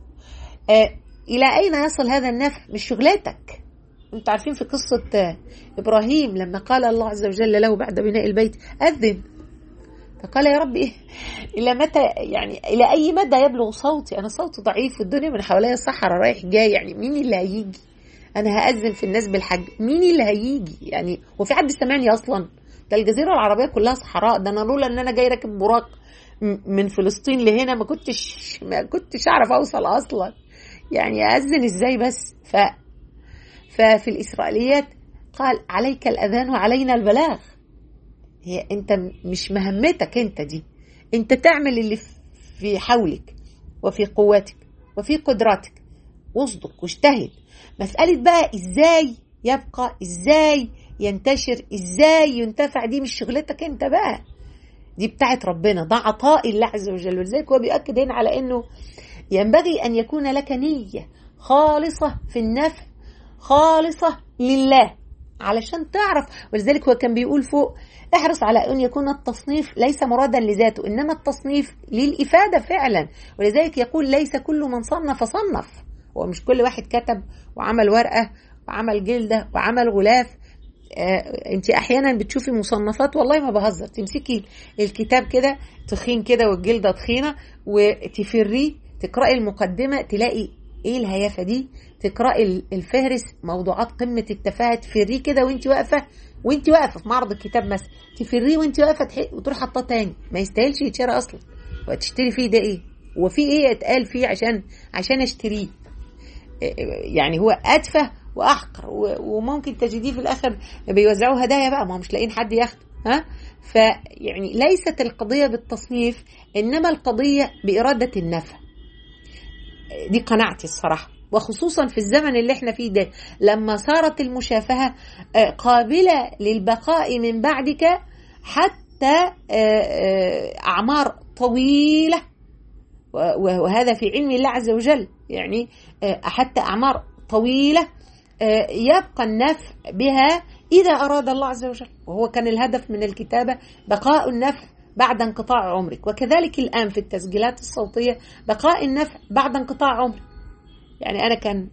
الى اين يصل هذا النفع مش شغلاتك انتوا عارفين في قصة إبراهيم لما قال الله عز وجل له بعد بناء البيت أذن فقال يا رب إيه إلى متى يعني إلى أي مدى يبلغ صوتي أنا صوتي ضعيف والدنيا من حواليا صحراء رايح جاي يعني مين اللي هيجي أنا هأذن في الناس بالحج مين اللي هيجي يعني هو في حد سمعني أصلا ده الجزيرة العربية كلها صحراء ده أنا لولا إن أنا جاي راكب براق من فلسطين لهنا ما كنتش ما كنتش أعرف أوصل أصلا يعني أذن إزاي بس ف ففي الإسرائيليات قال عليك الأذان وعلينا البلاغ هي أنت مش مهمتك أنت دي أنت تعمل اللي في حولك وفي قوتك وفي قدراتك واصدق واجتهد مسألة بقى إزاي يبقى إزاي ينتشر إزاي ينتفع دي مش شغلتك أنت بقى دي بتاعت ربنا ده عطاء الله عز وجل ولذلك هو بيأكد هنا على أنه ينبغي أن يكون لك نية خالصة في النفع خالصة لله علشان تعرف ولذلك هو كان بيقول فوق احرص على ان يكون التصنيف ليس مرادا لذاته انما التصنيف للافاده فعلا ولذلك يقول ليس كل من صنف صنف هو مش كل واحد كتب وعمل ورقه وعمل جلده وعمل غلاف آه انت احيانا بتشوفي مصنفات والله ما بهزر تمسكي الكتاب كده تخين كده والجلده تخينه وتفريه تقراي المقدمه تلاقي ايه الهيافه دي تقراي الفهرس موضوعات قمه التفاهه تفريه كده وانت واقفه وانت واقفه في معرض الكتاب مثلا تفريه وانت واقفه وتروح حاطاه تاني ما يستاهلش يتشرى اصلا وتشتري فيه ده ايه وفي ايه اتقال فيه عشان عشان اشتريه يعني هو اتفه واحقر وممكن تجديه في الاخر بيوزعوه هدايا بقى ما هو مش لاقيين حد ياخده ها فيعني ليست القضيه بالتصنيف انما القضيه باراده النفع دي قناعتي الصراحه وخصوصا في الزمن اللي احنا فيه ده لما صارت المشافهه قابله للبقاء من بعدك حتى اعمار طويله وهذا في علم الله عز وجل يعني حتى اعمار طويله يبقى النفع بها اذا اراد الله عز وجل وهو كان الهدف من الكتابه بقاء النفع بعد انقطاع عمرك وكذلك الآن في التسجيلات الصوتية بقاء النفع بعد انقطاع عمرك يعني أنا كان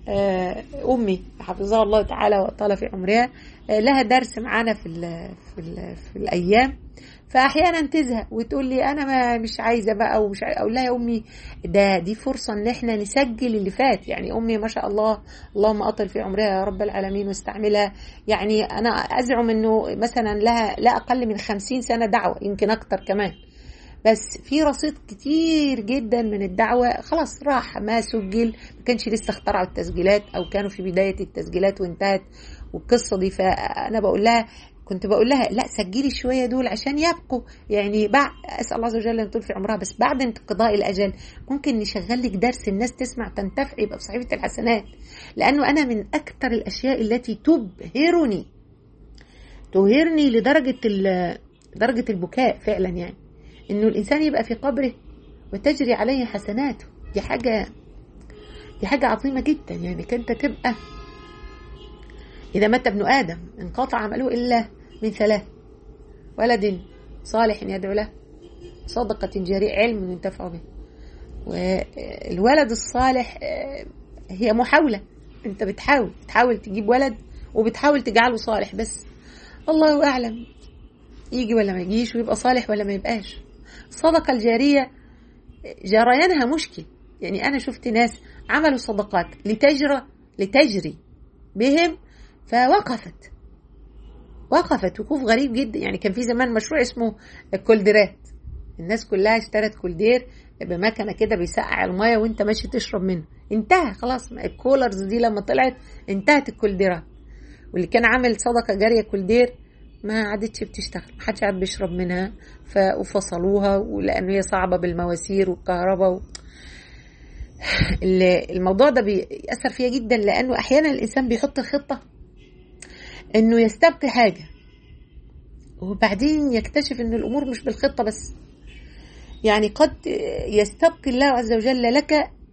أمي حفظها الله تعالى وطال في عمرها لها درس معانا في ال في, ال في الأيام فأحيانا تزهق وتقول لي أنا ما مش عايزة بقى ومش أقول لها يا أمي ده دي فرصة إن إحنا نسجل اللي فات يعني أمي ما شاء الله اللهم أطل في عمرها يا رب العالمين واستعملها يعني أنا أزعم إنه مثلا لها لا أقل من خمسين سنة دعوة يمكن أكتر كمان بس في رصيد كتير جدا من الدعوة خلاص راح ما سجل ما كانش لسه اخترعوا التسجيلات أو كانوا في بداية التسجيلات وانتهت والقصة دي فأنا بقول لها كنت بقول لها لا سجلي شويه دول عشان يبقوا يعني بعد اسال الله عز وجل ان يطول في عمرها بس بعد انقضاء الاجل ممكن نشغل لك درس الناس تسمع تنتفع يبقى بصحيفه الحسنات لانه انا من اكثر الاشياء التي تبهرني تبهرني لدرجه درجه البكاء فعلا يعني انه الانسان يبقى في قبره وتجري عليه حسناته دي حاجه دي حاجه عظيمه جدا يعني كنت تبقى إذا مات ابن آدم انقطع عمله إلا من ثلاث ولد صالح يدعو له صدقة جارية علم ينتفع به والولد الصالح هي محاولة انت بتحاول بتحاول تجيب ولد وبتحاول تجعله صالح بس الله أعلم يجي ولا ما يجيش ويبقى صالح ولا ما يبقاش الصدقة الجارية جريانها مشكل يعني أنا شفت ناس عملوا صدقات لتجرى لتجري بهم فوقفت وقفت وقوف غريب جدا يعني كان في زمان مشروع اسمه الكولديرات الناس كلها اشترت كولدير بمكنه كده بيسقع الميه وانت ماشي تشرب منه انتهى خلاص الكولرز دي لما طلعت انتهت الكولديرات واللي كان عامل صدقه جاريه كولدير ما عادتش بتشتغل ما حدش قاعد بيشرب منها ففصلوها ولان هي صعبه بالمواسير والكهرباء و... الموضوع ده بيأثر فيها جدا لأنه أحيانا الإنسان بيحط خطة انه يستبقي حاجه وبعدين يكتشف ان الامور مش بالخطه بس يعني قد يستبقي الله عز وجل لك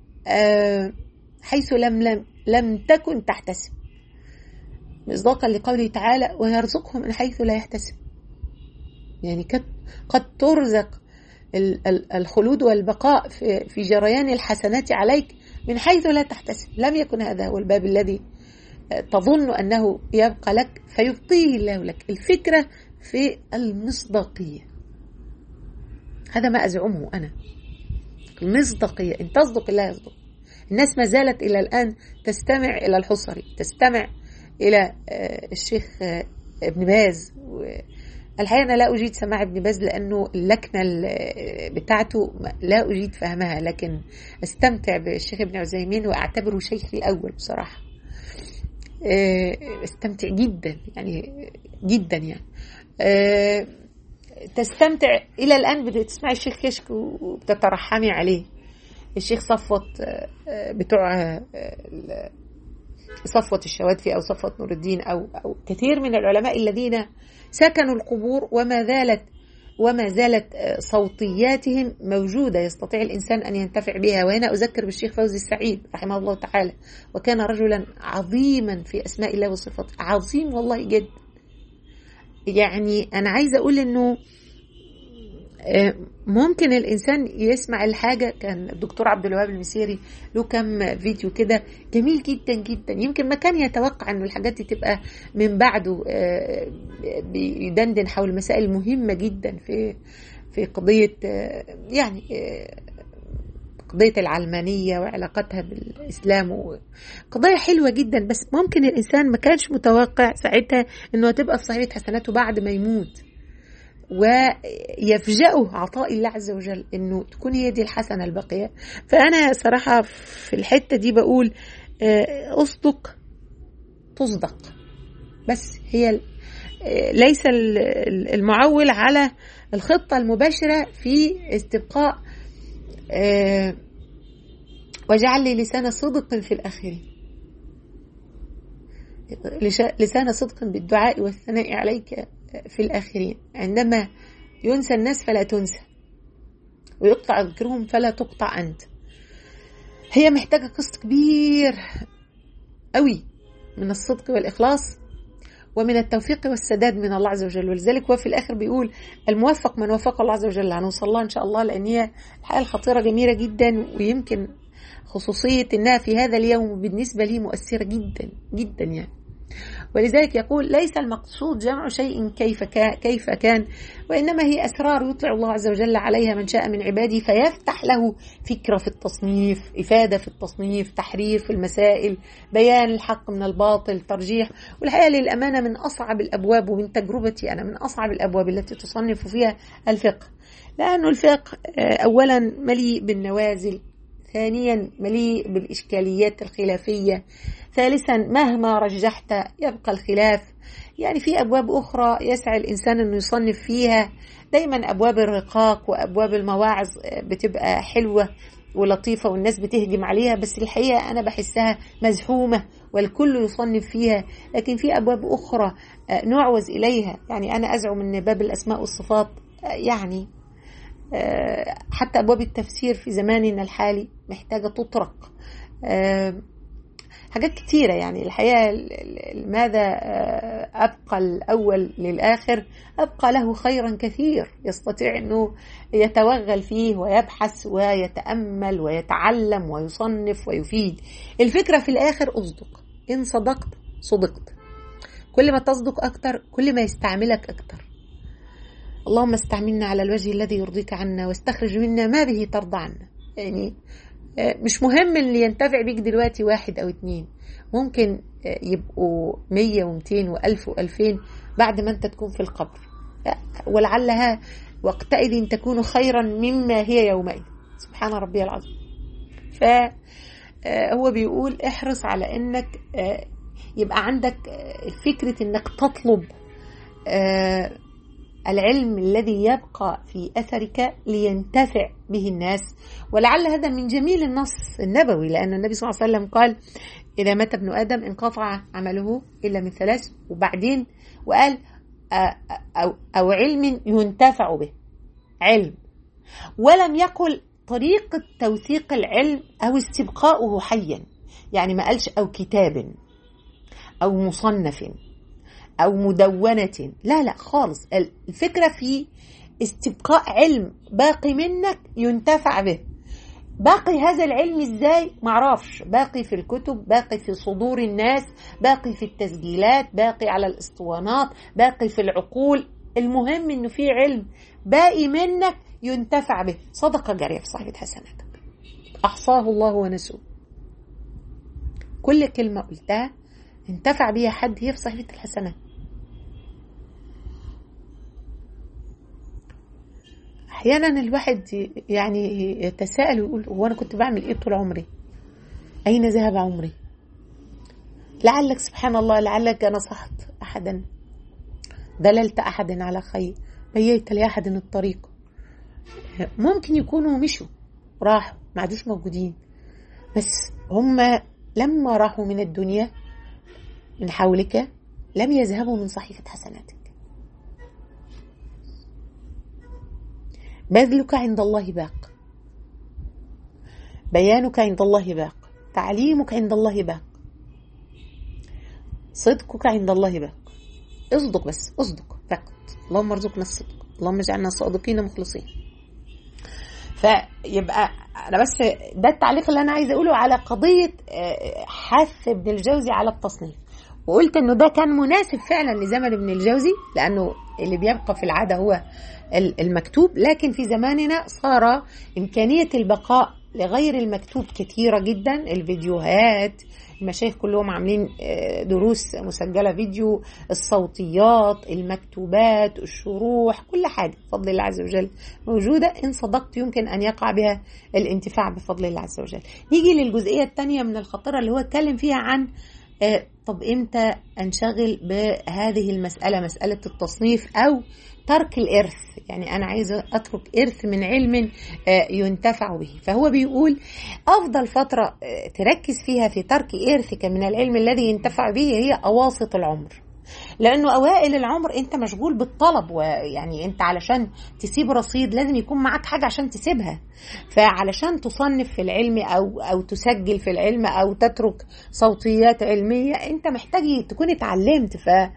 حيث لم لم لم تكن تحتسب مصداقا لقوله تعالى ويرزقهم من حيث لا يحتسب يعني قد ترزق الخلود والبقاء في جريان الحسنات عليك من حيث لا تحتسب لم يكن هذا هو الباب الذي تظن أنه يبقى لك فيبقيه الله لك الفكرة في المصداقية هذا ما أزعمه أنا المصداقية إن تصدق الله يصدق الناس ما زالت إلى الآن تستمع إلى الحصري تستمع إلى الشيخ ابن باز الحقيقة أنا لا أجيد سماع ابن باز لأنه اللكنة بتاعته لا أجيد فهمها لكن أستمتع بالشيخ ابن عزيمين وأعتبره شيخي الأول بصراحة استمتع جدا يعني جدا يعني تستمتع الى الان بتسمعي الشيخ كشك وبتترحمي عليه الشيخ صفوت بتوع صفوت الشواتفي او صفوت نور الدين او او كثير من العلماء الذين سكنوا القبور وما زالت وما زالت صوتياتهم موجودة يستطيع الإنسان أن ينتفع بها وهنا أذكر بالشيخ فوزي السعيد رحمه الله تعالى وكان رجلا عظيما في أسماء الله وصفاته عظيم والله جدا يعني أنا عايزة أقول أنه ممكن الانسان يسمع الحاجه كان الدكتور عبد الوهاب المسيري له كم فيديو كده جميل جدا جدا يمكن ما كان يتوقع انه الحاجات دي تبقى من بعده بيدندن حول مسائل مهمه جدا في في قضيه يعني قضية العلمانية وعلاقتها بالإسلام قضايا حلوة جدا بس ممكن الإنسان ما كانش متوقع ساعتها إنه هتبقى في صحيفة حسناته بعد ما يموت ويفجأه عطاء الله عز وجل انه تكون هي دي الحسنه الباقيه فانا صراحه في الحته دي بقول اصدق تصدق بس هي ليس المعول على الخطه المباشره في استبقاء واجعل لي لسان صدق في الاخرين لسان صدق بالدعاء والثناء عليك في الآخرين عندما ينسى الناس فلا تنسى ويقطع ذكرهم فلا تقطع أنت هي محتاجة قسط كبير قوي من الصدق والإخلاص ومن التوفيق والسداد من الله عز وجل ولذلك هو في الآخر بيقول الموفق من وفق الله عز وجل هنوصل لها إن شاء الله لأن هي الحقيقة الخطيرة جميلة جدا ويمكن خصوصية إنها في هذا اليوم بالنسبة لي مؤثرة جدا جدا يعني ولذلك يقول ليس المقصود جمع شيء كيف كان, كيف كان وإنما هي أسرار يطلع الله عز وجل عليها من شاء من عباده فيفتح له فكرة في التصنيف إفادة في التصنيف تحرير في المسائل بيان الحق من الباطل ترجيح والحقيقة للأمانة من أصعب الأبواب ومن تجربتي أنا من أصعب الأبواب التي تصنف فيها الفقه لأنه الفقه أولا مليء بالنوازل ثانيا مليء بالإشكاليات الخلافية ثالثا مهما رجحت يبقى الخلاف يعني في أبواب أخرى يسعى الإنسان أنه يصنف فيها دايما أبواب الرقاق وأبواب المواعظ بتبقى حلوة ولطيفة والناس بتهجم عليها بس الحقيقة أنا بحسها مزحومة والكل يصنف فيها لكن في أبواب أخرى نعوز إليها يعني أنا أزعم أن باب الأسماء والصفات يعني حتى أبواب التفسير في زماننا الحالي محتاجة تطرق حاجات كتيرة يعني الحقيقة ماذا أبقى الأول للآخر أبقى له خيرا كثير يستطيع أنه يتوغل فيه ويبحث ويتأمل ويتعلم ويصنف ويفيد الفكرة في الآخر أصدق إن صدقت صدقت كل ما تصدق أكتر كل ما يستعملك أكتر اللهم استعملنا على الوجه الذي يرضيك عنا واستخرج منا ما به ترضى عنا يعني مش مهم اللي ينتفع بيك دلوقتي واحد او اتنين ممكن يبقوا مية ومتين والف والفين بعد ما انت تكون في القبر ولعلها وقتئذ تكون خيرا مما هي يومئذ سبحان ربي العظيم فهو بيقول احرص على انك يبقى عندك فكرة انك تطلب العلم الذي يبقى في اثرك لينتفع به الناس ولعل هذا من جميل النص النبوي لان النبي صلى الله عليه وسلم قال اذا مات ابن ادم انقطع عمله الا من ثلاث وبعدين وقال او او علم ينتفع به علم ولم يقل طريقه توثيق العلم او استبقاؤه حيا يعني ما قالش او كتاب او مصنف أو مدونة لا لا خالص الفكرة في استبقاء علم باقي منك ينتفع به باقي هذا العلم ازاي معرفش باقي في الكتب باقي في صدور الناس باقي في التسجيلات باقي على الاسطوانات باقي في العقول المهم انه في علم باقي منك ينتفع به صدقة جارية في صحيفة حسناتك أحصاه الله ونسوه كل كلمة قلتها انتفع بيها حد هي في صحيفة الحسنات احيانا الواحد يعني يتساءل ويقول هو انا كنت بعمل ايه طول عمري اين ذهب عمري لعلك سبحان الله لعلك نصحت احدا دللت احدا على خير بيت لاحد الطريق ممكن يكونوا مشوا راحوا ما عادوش موجودين بس هم لما راحوا من الدنيا من حولك لم يذهبوا من صحيفة حسناتك بذلك عند الله باق بيانك عند الله باق تعليمك عند الله باق صدقك عند الله باق اصدق بس اصدق فقط اللهم ارزقنا الصدق اللهم اجعلنا صادقين مخلصين فيبقى انا بس ده التعليق اللي انا عايزه اقوله على قضيه حث ابن الجوزي على التصنيف وقلت انه ده كان مناسب فعلا لزمن ابن الجوزي لانه اللي بيبقى في العاده هو المكتوب لكن في زماننا صار امكانيه البقاء لغير المكتوب كثيره جدا الفيديوهات المشايخ كلهم عاملين دروس مسجله فيديو الصوتيات المكتوبات الشروح كل حاجه بفضل الله عز وجل موجوده ان صدقت يمكن ان يقع بها الانتفاع بفضل الله عز وجل نيجي للجزئيه الثانيه من الخطيره اللي هو اتكلم فيها عن طب امتى انشغل بهذه المساله مساله التصنيف او ترك الارث يعني انا عايزه اترك ارث من علم ينتفع به فهو بيقول افضل فتره تركز فيها في ترك ارثك من العلم الذي ينتفع به هي اواسط العمر لانه اوائل العمر انت مشغول بالطلب ويعني انت علشان تسيب رصيد لازم يكون معاك حاجه عشان تسيبها فعلشان تصنف في العلم او او تسجل في العلم او تترك صوتيات علميه انت محتاج تكون اتعلمت ف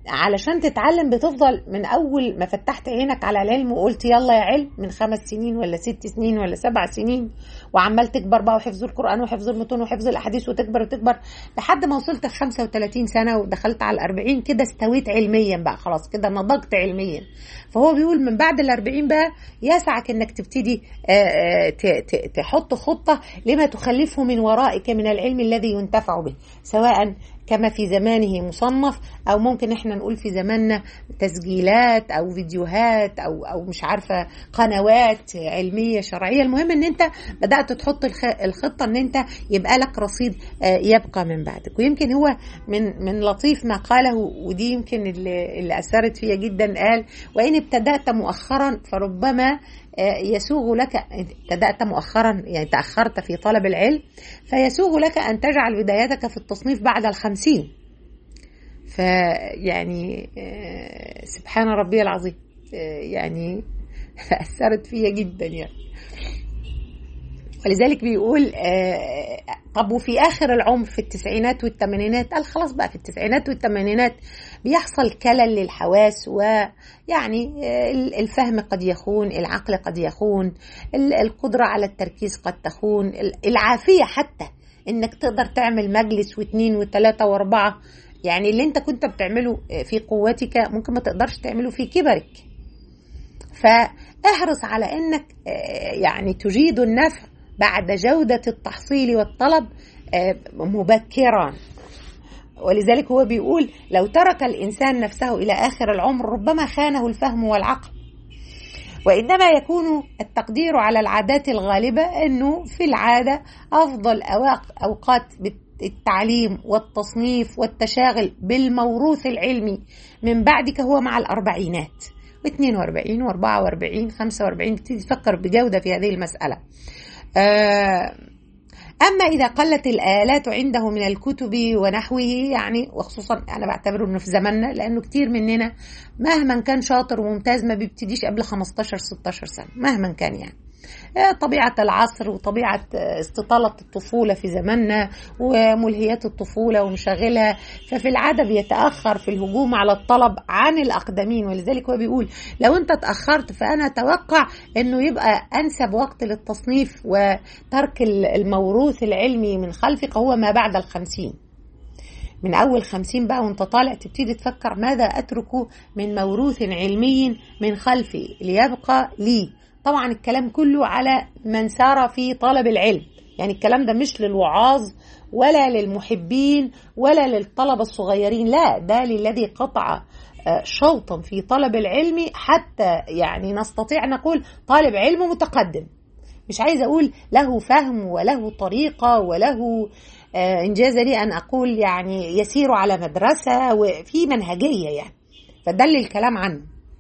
علشان تتعلم بتفضل من اول ما فتحت عينك على العلم وقلت يلا يا علم من خمس سنين ولا ست سنين ولا سبع سنين وعمال تكبر بقى وحفظ القران وحفظ المتون وحفظ الاحاديث وتكبر وتكبر لحد ما وصلت ل 35 سنه ودخلت على ال 40 كده استويت علميا بقى خلاص كده نضجت علميا فهو بيقول من بعد ال 40 بقى يسعك انك تبتدي تحط خطه لما تخلفه من ورائك من العلم الذي ينتفع به سواء كما في زمانه مصنف او ممكن احنا نقول في زماننا تسجيلات او فيديوهات او او مش عارفه قنوات علميه شرعيه المهم ان انت بدات تحط الخطه ان انت يبقى لك رصيد يبقى من بعدك ويمكن هو من من لطيف ما قاله ودي يمكن اللي, اللي اثرت فيا جدا قال وان ابتدات مؤخرا فربما يسوغ لك ابتدأت مؤخرا يعني تأخرت في طلب العلم فيسوغ لك أن تجعل بدايتك في التصنيف بعد الخمسين فيعني سبحان ربي العظيم يعني أثرت فيا جدا يعني ولذلك بيقول طب وفي اخر العمر في التسعينات والثمانينات قال خلاص بقى في التسعينات والثمانينات بيحصل كلل للحواس ويعني الفهم قد يخون العقل قد يخون القدره على التركيز قد تخون العافيه حتى انك تقدر تعمل مجلس واثنين وثلاثه واربعه يعني اللي انت كنت بتعمله في قوتك ممكن ما تقدرش تعمله في كبرك فاحرص على انك يعني تجيد النفع بعد جودة التحصيل والطلب مبكرا ولذلك هو بيقول لو ترك الإنسان نفسه إلى آخر العمر ربما خانه الفهم والعقل وإنما يكون التقدير على العادات الغالبة أنه في العادة أفضل أوقات التعليم والتصنيف والتشاغل بالموروث العلمي من بعدك هو مع الأربعينات و42 و44 45 تبتدي تفكر بجودة في هذه المسألة أما إذا قلت الآلات عنده من الكتب ونحوه يعني وخصوصا أنا بعتبره إنه في زماننا لأنه كتير مننا مهما كان شاطر وممتاز ما بيبتديش قبل 15 16 سنة مهما كان يعني طبيعة العصر وطبيعة استطالة الطفولة في زماننا وملهيات الطفولة ومشاغلها ففي العادة بيتأخر في الهجوم على الطلب عن الأقدمين ولذلك هو بيقول لو أنت تأخرت فأنا أتوقع أنه يبقى أنسب وقت للتصنيف وترك الموروث العلمي من خلفك هو ما بعد الخمسين من أول خمسين بقى وانت طالع تبتدي تفكر ماذا أترك من موروث علمي من خلفي ليبقى لي طبعا الكلام كله على من سار في طلب العلم يعني الكلام ده مش للوعاظ ولا للمحبين ولا للطلبة الصغيرين لا ده للذي قطع شوطا في طلب العلم حتى يعني نستطيع نقول طالب علم متقدم مش عايزة أقول له فهم وله طريقة وله إنجاز لي أن أقول يعني يسير على مدرسة وفي منهجية يعني فدل الكلام عنه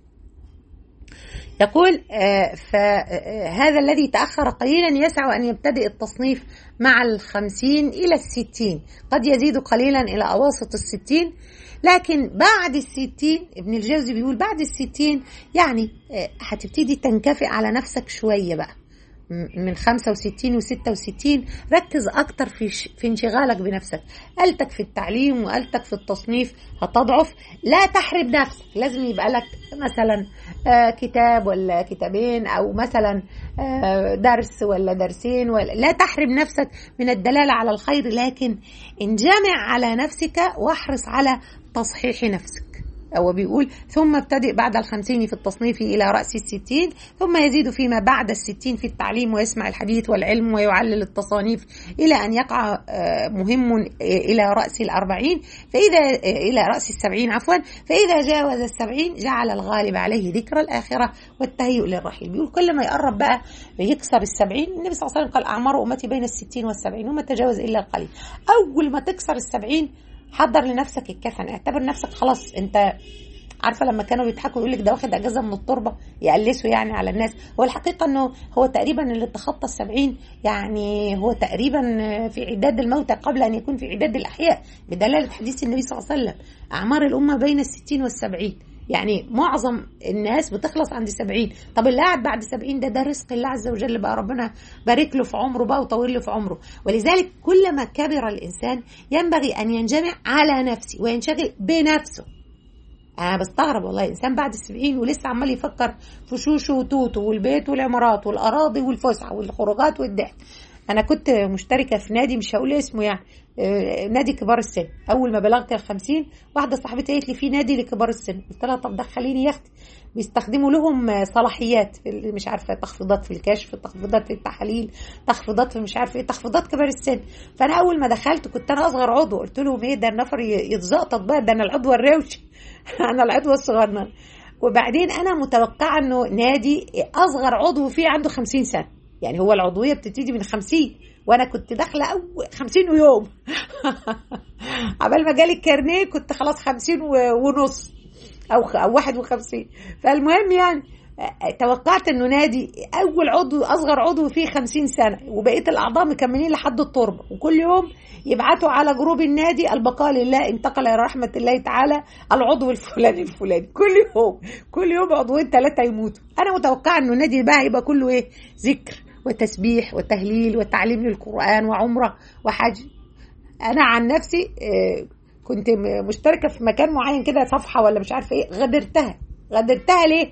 يقول فهذا الذي تأخر قليلا يسع أن يبتدئ التصنيف مع الخمسين إلى الستين قد يزيد قليلا إلى أواسط الستين لكن بعد الستين ابن الجوزي بيقول بعد الستين يعني هتبتدي تنكفئ على نفسك شوية بقى من 65 و66 ركز اكتر في في انشغالك بنفسك قالتك في التعليم وقالتك في التصنيف هتضعف لا تحرم نفسك لازم يبقى لك مثلا كتاب ولا كتابين او مثلا درس ولا درسين ولا لا تحرم نفسك من الدلاله على الخير لكن انجمع على نفسك واحرص على تصحيح نفسك هو بيقول ثم ابتدئ بعد الخمسين في التصنيف إلى رأس الستين ثم يزيد فيما بعد الستين في التعليم ويسمع الحديث والعلم ويعلل التصانيف إلى أن يقع مهم إلى رأس الأربعين فإذا إلى رأس السبعين عفوا فإذا جاوز السبعين جعل الغالب عليه ذكر الآخرة والتهيؤ للرحيل بيقول كل ما يقرب بقى يكسر السبعين النبي صلى الله عليه وسلم قال أعمار أمتي بين الستين والسبعين وما تجاوز إلا القليل أول ما تكسر السبعين حضر لنفسك الكفن اعتبر نفسك خلاص انت عارفه لما كانوا بيضحكوا يقول لك ده واخد اجازه من التربه يقلسوا يعني على الناس هو الحقيقه انه هو تقريبا اللي تخطى السبعين يعني هو تقريبا في عداد الموتى قبل ان يكون في عداد الاحياء بدلاله حديث النبي صلى الله عليه وسلم اعمار الامه بين الستين والسبعين يعني معظم الناس بتخلص عند سبعين طب اللي قاعد بعد سبعين ده ده رزق الله عز وجل بقى ربنا بارك له في عمره بقى وطول له في عمره ولذلك كلما كبر الإنسان ينبغي أن ينجمع على نفسه وينشغل بنفسه انا بستغرب والله انسان بعد السبعين ولسه عمال يفكر في شوشو وتوتو والبيت والعمارات والاراضي والفسحه والخروجات والضحك انا كنت مشتركه في نادي مش هقول اسمه يعني آه، نادي كبار السن اول ما بلغت الخمسين واحده صاحبتي قالت لي في نادي لكبار السن قلت لها طب دخليني يا اختي بيستخدموا لهم صلاحيات في ال- مش عارفه تخفيضات في الكشف تخفيضات في التحاليل تخفيضات في مش عارفه ايه تخفيضات كبار السن فانا اول ما دخلت كنت انا اصغر عضو قلت لهم ايه ده النفر ي- يتزقطط بقى ده انا العضو الروش انا العضو الصغنن وبعدين انا متوقعه انه نادي اصغر عضو فيه عنده 50 سنه يعني هو العضويه بتبتدي من 50 وانا كنت داخله اول 50 ويوم عبال ما جالي الكارنيه كنت خلاص 50 و- ونص او خ- او 51 فالمهم يعني آه، توقعت انه نادي اول عضو اصغر عضو فيه 50 سنه وبقيه الاعضاء مكملين لحد التربه وكل يوم يبعتوا على جروب النادي البقاء لله انتقل الى رحمه الله تعالى العضو الفلاني الفلاني كل يوم كل يوم عضوين ثلاثه يموتوا انا متوقعه انه النادي بقى هيبقى كله ايه ذكر وتسبيح وتهليل وتعليم للقران وعمره وحج انا عن نفسي آه، كنت م- مشتركه في مكان معين كده صفحه ولا مش عارفه ايه غدرتها غدرتها ليه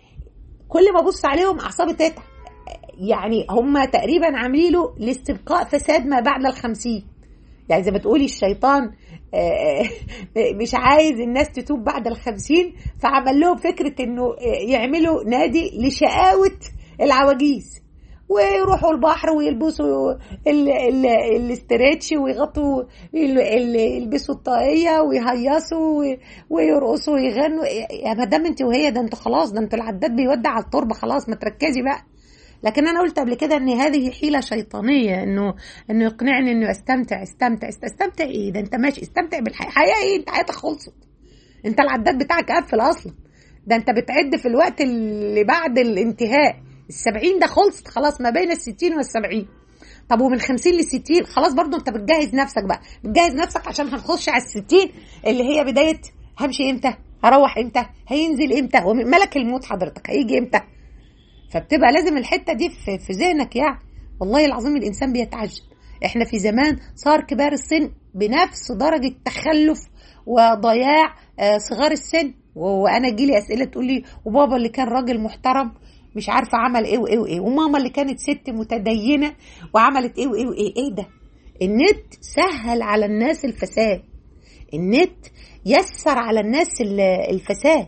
كل ما ابص عليهم اعصابي تتعب يعني هم تقريبا عاملين له لاستبقاء فساد ما بعد الخمسين يعني زي ما تقولي الشيطان آه، مش عايز الناس تتوب بعد الخمسين فعمل لهم فكرة انه آه، يعملوا نادي لشقاوة العواجيز ويروحوا البحر ويلبسوا ال- ال- الاسترتش ويغطوا ال- ال- يلبسوا الطاقية ويهيصوا و- ويرقصوا ويغنوا يا مدام انت وهي ده انتوا خلاص ده انتوا العداد بيودع على التربة خلاص ما تركزي بقى لكن انا قلت قبل كده ان هذه حيله شيطانيه انه انه يقنعني انه استمتع استمتع است- استمتع ايه ده انت ماشي استمتع بالحياه حياه ايه انت حياتك خلصت انت العداد بتاعك قفل اصلا ده انت بتعد في الوقت اللي بعد الانتهاء السبعين ده خلصت خلاص ما بين الستين والسبعين طب ومن خمسين للستين خلاص برضو انت بتجهز نفسك بقى بتجهز نفسك عشان هنخش على الستين اللي هي بداية همشي امتى هروح امتى هينزل امتى وملك الموت حضرتك هيجي امتى فبتبقى لازم الحته دي في, في ذهنك يعني والله العظيم الانسان بيتعجب احنا في زمان صار كبار السن بنفس درجه تخلف وضياع آه، صغار السن و- وانا جيلي اسئله تقول لي وبابا اللي كان راجل محترم مش عارفه عمل ايه وايه وايه وماما اللي كانت ست متدينه وعملت ايه وايه وايه ايه ده النت سهل على الناس الفساد النت يسر على الناس ال- الفساد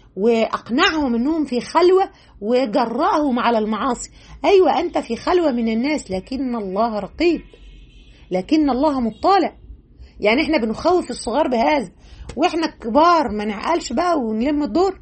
واقنعهم انهم في خلوه وجرأهم على المعاصي ايوه انت في خلوه من الناس لكن الله رقيب لكن الله مطلع يعني احنا بنخوف الصغار بهذا واحنا الكبار ما نعقلش بقى ونلم الدور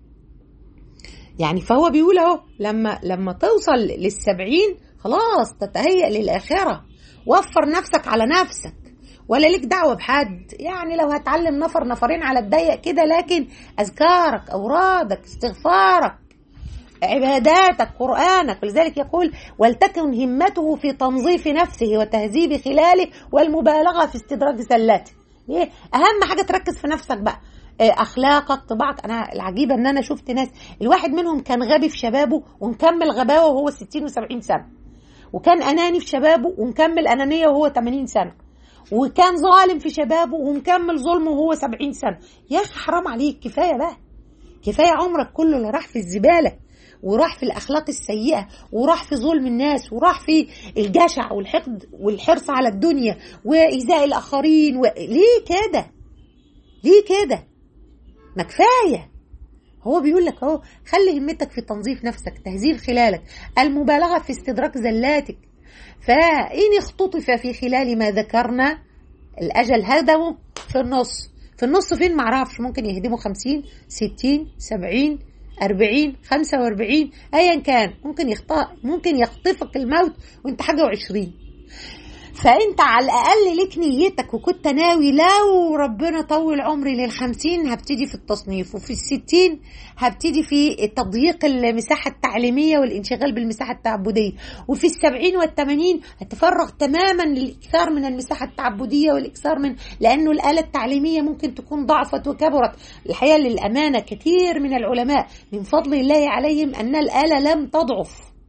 يعني فهو بيقول اهو لما لما توصل للسبعين خلاص تتهيأ للآخرة وفر نفسك على نفسك ولا ليك دعوة بحد يعني لو هتعلم نفر نفرين على الضيق كده لكن أذكارك أورادك استغفارك عباداتك قرآنك ولذلك يقول ولتكن همته في تنظيف نفسه وتهذيب خلاله والمبالغة في استدراج زلاته ليه؟ أهم حاجة تركز في نفسك بقى إيه، أخلاقك طباعك أنا العجيبة إن أنا شفت ناس الواحد منهم كان غبي في شبابه ومكمل غباوة وهو 60 و70 سنة وكان أناني في شبابه ومكمل أنانية وهو 80 سنة وكان ظالم في شبابه ومكمل ظلمه وهو 70 سنة يا أخي حرام عليك كفاية بقى كفاية عمرك كله اللي راح في الزبالة وراح في الأخلاق السيئة وراح في ظلم الناس وراح في الجشع والحقد والحرص على الدنيا وإيذاء الآخرين و... ليه كده ليه كده ما كفاية هو بيقول لك اهو خلي همتك في تنظيف نفسك تهذيب خلالك المبالغة في استدراك زلاتك فإن اختطف في خلال ما ذكرنا الأجل هدمه في النص في النص فين معرفش ممكن يهدموا خمسين ستين سبعين أربعين خمسة وأربعين أيا كان ممكن يخطأ ممكن يخطفك الموت وانت حاجة وعشرين فانت على الاقل ليك نيتك وكنت ناوي لو ربنا طول عمري للخمسين هبتدي في التصنيف وفي الستين هبتدي في تضييق المساحة التعليمية والانشغال بالمساحة التعبدية وفي السبعين والثمانين هتفرغ تماما للإكثار من المساحة التعبدية والإكثار من لأنه الآلة التعليمية ممكن تكون ضعفت وكبرت الحقيقة للأمانة كثير من العلماء من فضل الله عليهم أن الآلة لم تضعف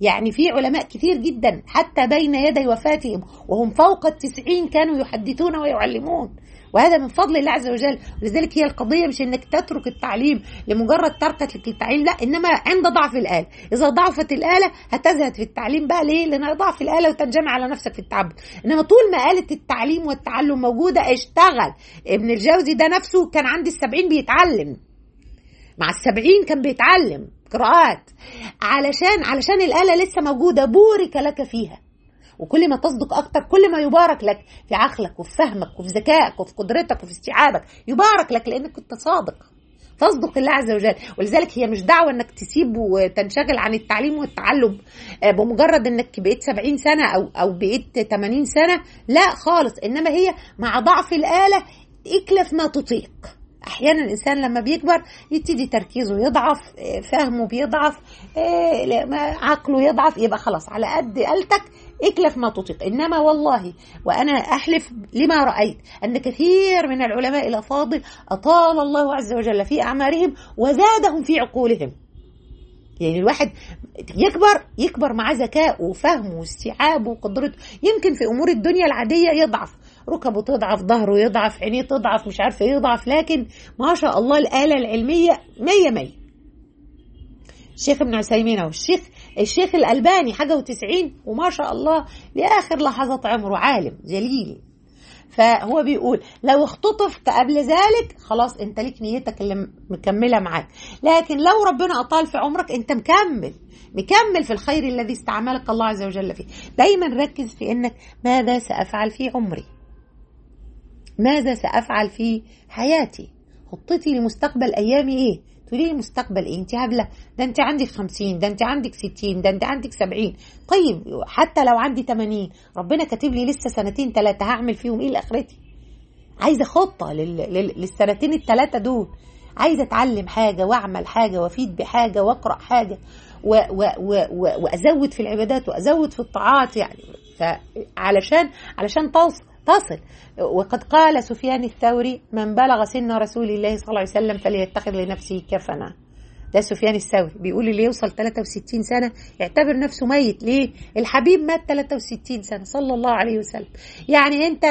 يعني في علماء كثير جدا حتى بين يدي وفاتهم وهم فوق التسعين كانوا يحدثون ويعلمون وهذا من فضل الله عز وجل ولذلك هي القضية مش انك تترك التعليم لمجرد تركك للتعليم لا انما عند ضعف الآلة اذا ضعفت الآلة هتزهد في التعليم بقى ليه لان ضعف الآلة وتنجمع على نفسك في التعبد انما طول ما آلة التعليم والتعلم موجودة اشتغل ابن الجوزي ده نفسه كان عند السبعين بيتعلم مع السبعين كان بيتعلم قراءات علشان علشان الآلة لسه موجودة بورك لك فيها وكل ما تصدق اكتر كل ما يبارك لك في عقلك وفي فهمك وفي ذكائك وفي قدرتك وفي استيعابك يبارك لك لانك كنت صادق تصدق الله عز وجل ولذلك هي مش دعوة انك تسيب وتنشغل عن التعليم والتعلم بمجرد انك بقيت 70 سنة او او بقيت 80 سنة لا خالص انما هي مع ضعف الآلة اكلف ما تطيق احيانا الانسان لما بيكبر يبتدي تركيزه يضعف فهمه بيضعف عقله يضعف يبقى خلاص على قد آلتك اكلف ما تطيق انما والله وانا احلف لما رايت ان كثير من العلماء الافاضل اطال الله عز وجل في اعمارهم وزادهم في عقولهم يعني الواحد يكبر يكبر معاه ذكاء وفهم واستيعاب وقدرته يمكن في امور الدنيا العاديه يضعف ركبه تضعف ظهره يضعف عينيه تضعف مش عارفه يضعف لكن ما شاء الله الاله العلميه مية مية الشيخ ابن عثيمين او الشيخ الشيخ الالباني حاجه وتسعين وما شاء الله لاخر لحظات عمره عالم جليل فهو بيقول لو اختطفت قبل ذلك خلاص انت ليك نيتك اللي مكمله معاك لكن لو ربنا اطال في عمرك انت مكمل مكمل في الخير الذي استعملك الله عز وجل فيه دايما ركز في انك ماذا سافعل في عمري ماذا سافعل في حياتي خطتي لمستقبل ايامي ايه تقولي لي مستقبل ايه انت هبله ده انت عندك 50 ده انت عندك 60 ده انت عندك 70 طيب حتى لو عندي 80 ربنا كاتب لي لسه سنتين ثلاثه هعمل فيهم ايه لاخرتي عايزه خطه لل... لل... للسنتين الثلاثه دول عايزه اتعلم حاجه واعمل حاجه وافيد بحاجه واقرا حاجه و... و... و... و... وازود في العبادات وازود في الطاعات يعني فعلشان علشان توصل تصل وقد قال سفيان الثوري من بلغ سن رسول الله صلى الله عليه وسلم فليتخذ لنفسه كفنا ده سفيان الثوري بيقول اللي يوصل 63 سنة يعتبر نفسه ميت ليه الحبيب مات 63 سنة صلى الله عليه وسلم يعني انت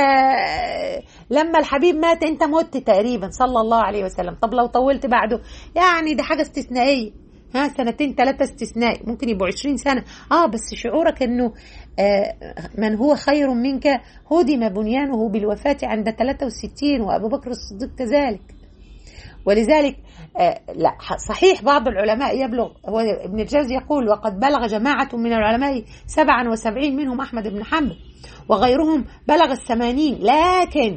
لما الحبيب مات انت مت تقريبا صلى الله عليه وسلم طب لو طولت بعده يعني ده حاجة استثنائية ها سنتين ثلاثة استثناء ممكن يبقوا عشرين سنة اه بس شعورك انه آه من هو خير منك هدم بنيانه بالوفاة عند 63 وابو بكر الصديق كذلك ولذلك آه لا صحيح بعض العلماء يبلغ هو ابن الجوزي يقول وقد بلغ جماعة من العلماء 77 منهم أحمد بن حنبل وغيرهم بلغ الثمانين لكن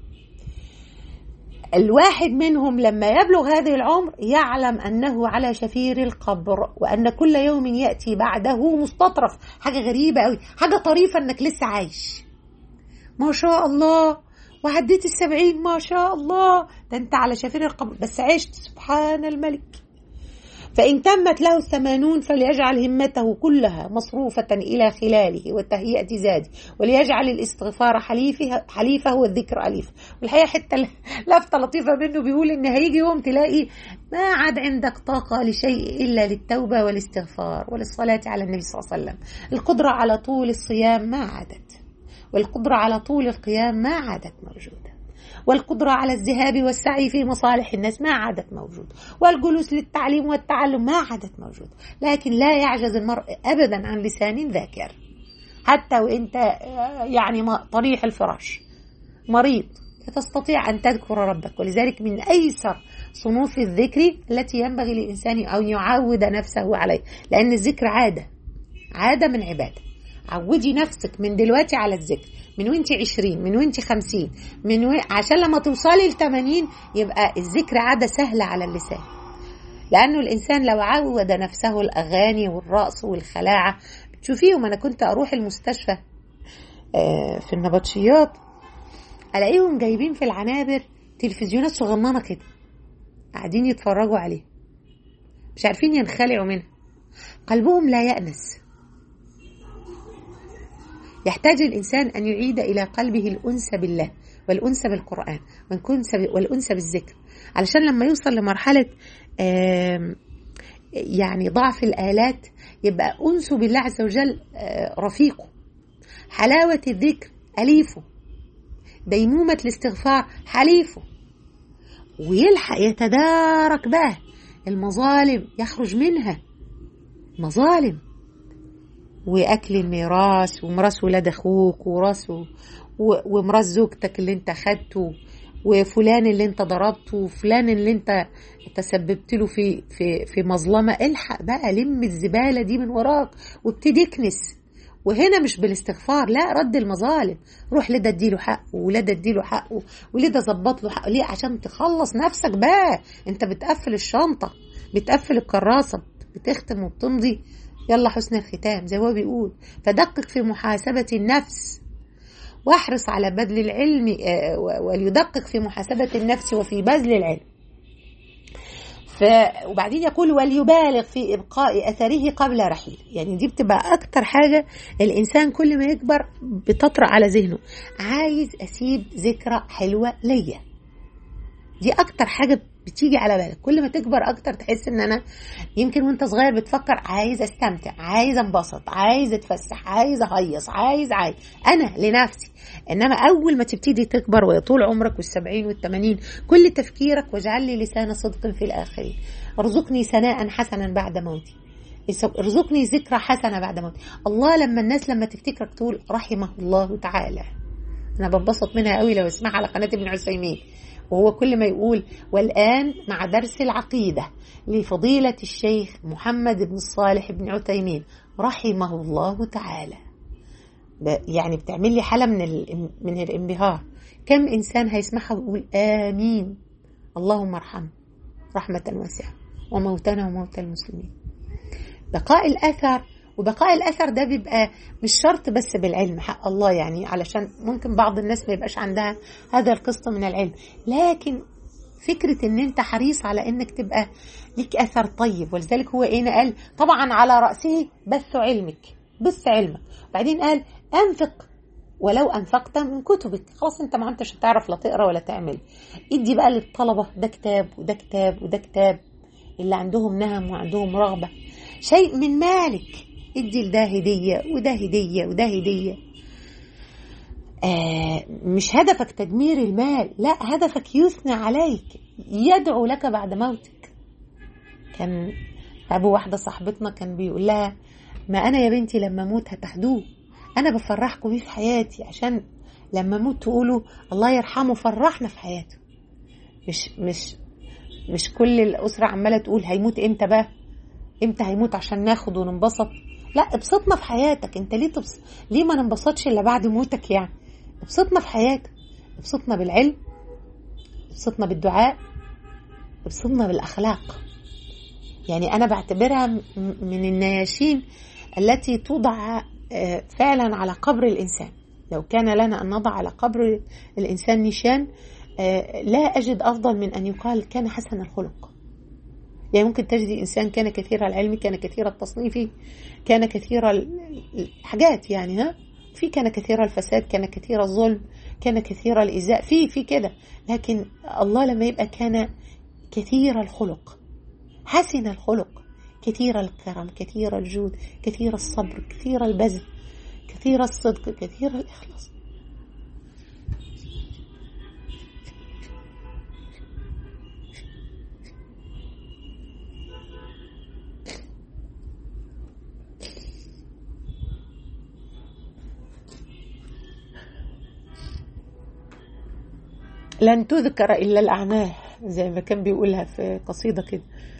الواحد منهم لما يبلغ هذه العمر يعلم أنه على شفير القبر وأن كل يوم يأتي بعده مستطرف حاجة غريبة قوي حاجة طريفة أنك لسه عايش ما شاء الله وعديت السبعين ما شاء الله ده أنت على شفير القبر بس عشت سبحان الملك فإن تمت له الثمانون فليجعل همته كلها مصروفة إلى خلاله وتهيئة زاده وليجعل الاستغفار حليفه, حليفه والذكر أليفه والحقيقة حتى لفتة لطيفة منه بيقول إن هيجي يوم تلاقي ما عاد عندك طاقة لشيء إلا للتوبة والاستغفار وللصلاة على النبي صلى الله عليه وسلم القدرة على طول الصيام ما عادت والقدرة على طول القيام ما عادت موجودة والقدرة على الذهاب والسعي في مصالح الناس ما عادت موجود والجلوس للتعليم والتعلم ما عادت موجود لكن لا يعجز المرء أبدا عن لسان ذاكر حتى وانت يعني طريح الفراش مريض تستطيع أن تذكر ربك ولذلك من أيسر صنوف الذكر التي ينبغي للإنسان أن يعود نفسه عليه لأن الذكر عادة عادة من عبادة عودي نفسك من دلوقتي على الذكر من وانت عشرين من وانت خمسين من و... عشان لما توصلي لثمانين يبقى الذكر عادة سهلة على اللسان لأنه الإنسان لو عود نفسه الأغاني والرقص والخلاعة بتشوفيهم أنا كنت أروح المستشفى في النبطشيات ألاقيهم جايبين في العنابر تلفزيونات صغننة كده قاعدين يتفرجوا عليه مش عارفين ينخلعوا منها قلبهم لا يأنس يحتاج الإنسان أن يعيد إلى قلبه الأنس بالله والأنس بالقرآن والأنس بالذكر علشان لما يوصل لمرحلة يعني ضعف الآلات يبقى أنسه بالله عز وجل رفيقه حلاوة الذكر أليفه ديمومة الاستغفار حليفه ويلحق يتدارك بقى المظالم يخرج منها مظالم واكل الميراث وميراث ولاد اخوك وراث وميراث زوجتك اللي انت خدته وفلان اللي انت ضربته وفلان اللي انت تسببت له في في في مظلمه الحق بقى لم الزباله دي من وراك وابتدي اكنس وهنا مش بالاستغفار لا رد المظالم روح لده اديله حقه ولده اديله حقه ولده ظبط له حقه ليه عشان تخلص نفسك بقى انت بتقفل الشنطه بتقفل الكراسه بتختم وبتمضي يلا حسن الختام زي ما هو بيقول فدقق في محاسبه النفس واحرص على بذل العلم وليدقق في محاسبه النفس وفي بذل العلم ف وبعدين يقول وليبالغ في ابقاء اثره قبل رحيل يعني دي بتبقى اكتر حاجه الانسان كل ما يكبر بتطرأ على ذهنه عايز اسيب ذكرى حلوه ليا دي اكتر حاجه بتيجي على بالك كل ما تكبر اكتر تحس ان انا يمكن وانت صغير بتفكر عايز استمتع عايز انبسط عايز اتفسح عايز اهيص عايز عايز انا لنفسي انما اول ما تبتدي تكبر ويطول عمرك والسبعين والثمانين كل تفكيرك واجعل لي لسان صدق في الاخرين ارزقني ثناء حسنا بعد موتي ارزقني ذكرى حسنه بعد موتي الله لما الناس لما تفتكرك تقول رحمه الله تعالى انا بنبسط منها قوي لو اسمعها على قناه ابن عثيمين وهو كل ما يقول والآن مع درس العقيدة لفضيلة الشيخ محمد بن الصالح بن عثيمين رحمه الله تعالى يعني بتعمل لي حالة من, من الانبهار كم إنسان هيسمعها ويقول آمين اللهم ارحمه رحمة واسعة وموتنا وموتى المسلمين بقاء الأثر وبقاء الاثر ده بيبقى مش شرط بس بالعلم حق الله يعني علشان ممكن بعض الناس ما يبقاش عندها هذا القسط من العلم لكن فكرة ان انت حريص على انك تبقى ليك اثر طيب ولذلك هو ايه قال طبعا على رأسه بث علمك بث علمك بعدين قال انفق ولو انفقت من كتبك خلاص انت ما انتش هتعرف لا تقرا ولا تعمل ادي بقى للطلبة ده كتاب وده كتاب وده كتاب اللي عندهم نهم وعندهم رغبة شيء من مالك ادي لده هدية وده هدية وده هدية آه مش هدفك تدمير المال لا هدفك يثنى عليك يدعو لك بعد موتك كان أبو واحدة صاحبتنا كان بيقول لها ما أنا يا بنتي لما أموت هتاخدوه أنا بفرحكم بيه في حياتي عشان لما أموت تقولوا الله يرحمه فرحنا في حياته مش مش مش كل الأسرة عمالة تقول هيموت إمتى بقى إمتى هيموت عشان ناخد وننبسط لا ابسطنا في حياتك انت ليه تبس... ليه ما ننبسطش الا بعد موتك يعني ابسطنا في حياتك ابسطنا بالعلم ابسطنا بالدعاء ابسطنا بالاخلاق يعني انا بعتبرها من النياشين التي توضع فعلا على قبر الانسان لو كان لنا ان نضع على قبر الانسان نشان لا اجد افضل من ان يقال كان حسن الخلق يعني ممكن تجد إنسان كان كثير العلم كان كثير التصنيف كان كثير الحاجات يعني ها في كان كثير الفساد كان كثير الظلم كان كثير الإزاء في في كده لكن الله لما يبقى كان كثير الخلق حسن الخلق كثير الكرم كثير الجود كثير الصبر كثير البذل كثير الصدق كثير الإخلاص لن تذكر إلا الأعمال زي ما كان بيقولها في قصيدة كده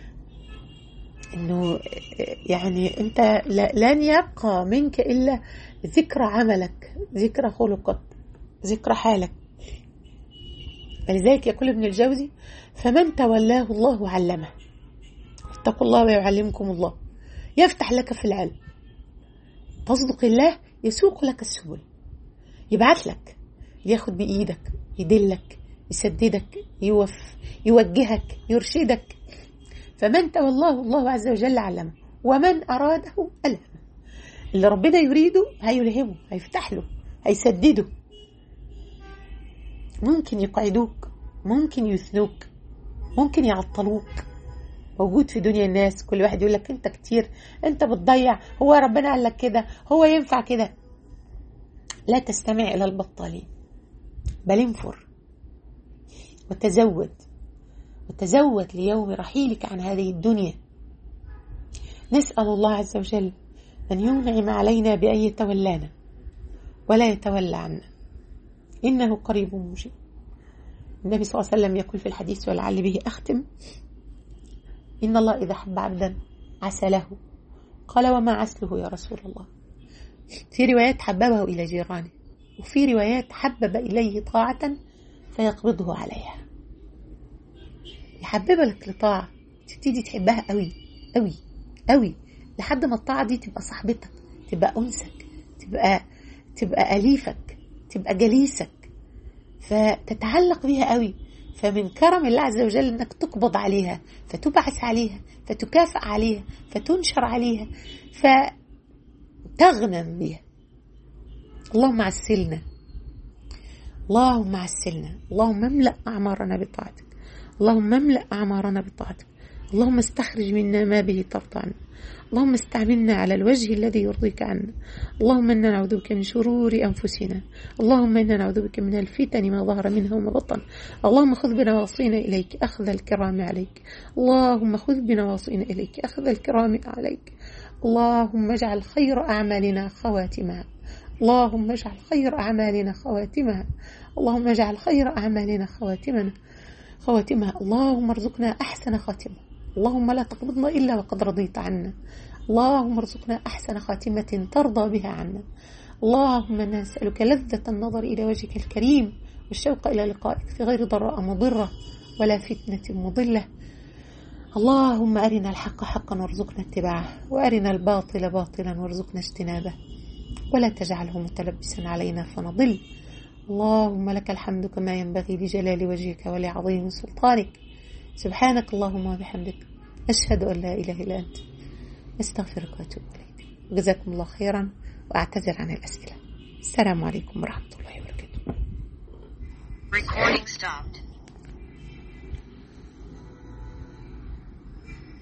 إنه يعني أنت لن يبقى منك إلا ذكرى عملك ذكرى خلقك ذكرى حالك فلذلك يقول ابن الجوزي فمن تولاه الله علمه اتقوا الله ويعلمكم الله يفتح لك في العلم تصدق الله يسوق لك السبل يبعث لك ياخد بإيدك يدلك يسددك يوف يوجهك يرشدك فمن تولاه الله عز وجل علمه ومن أراده ألهمه اللي ربنا يريده هيلهمه هيفتح له هيسدده ممكن يقعدوك ممكن يثنوك ممكن يعطلوك موجود في دنيا الناس كل واحد يقول لك انت كتير انت بتضيع هو ربنا قال لك كده هو ينفع كده لا تستمع الى البطالين بل انفر وتزود وتزود ليوم رحيلك عن هذه الدنيا نسأل الله عز وجل أن ينعم علينا بأن يتولانا ولا يتولى عنا إنه قريب مجيب النبي صلى الله عليه وسلم يقول في الحديث ولعل به أختم إن الله إذا حب عبدا عسله قال وما عسله يا رسول الله في روايات حببه إلى جيرانه وفي روايات حبب إليه طاعة فيقبضه عليها يحببك لطاعة تبتدي تحبها قوي قوي قوي لحد ما الطاعة دي تبقى صاحبتك تبقى أنسك تبقى تبقى أليفك تبقى جليسك فتتعلق بيها قوي فمن كرم الله عز وجل انك تقبض عليها فتبعث عليها فتكافئ عليها فتنشر عليها فتغنم بها اللهم عسلنا اللهم عسلنا اللهم املأ أعمارنا بطاعتك اللهم املأ أعمارنا بطاعتك اللهم استخرج منا ما به ترضى عنا اللهم استعملنا على الوجه الذي يرضيك عنا اللهم إنا نعوذ بك من شرور أنفسنا اللهم إنا نعوذ بك من الفتن ما ظهر منها وما بطن اللهم خذ بنواصينا إليك أخذ الكرام عليك اللهم خذ بنواصينا إليك أخذ الكرام عليك اللهم اجعل خير أعمالنا خواتمها اللهم اجعل خير أعمالنا خواتمها اللهم اجعل خير أعمالنا خواتمنا خواتمها اللهم ارزقنا أحسن خاتمة اللهم لا تقبضنا إلا وقد رضيت عنا اللهم ارزقنا أحسن خاتمة ترضى بها عنا اللهم نسألك لذة النظر إلى وجهك الكريم والشوق إلى لقائك في غير ضراء مضرة ولا فتنة مضلة اللهم أرنا الحق حقا وارزقنا اتباعه وأرنا الباطل باطلا وارزقنا اجتنابه ولا تجعله متلبسا علينا فنضل اللهم لك الحمد كما ينبغي لجلال وجهك ولعظيم سلطانك سبحانك اللهم وبحمدك أشهد أن لا إله إلا أنت أستغفرك وأتوب إليك وجزاكم الله خيرا وأعتذر عن الأسئلة السلام عليكم ورحمة الله وبركاته Recording stopped.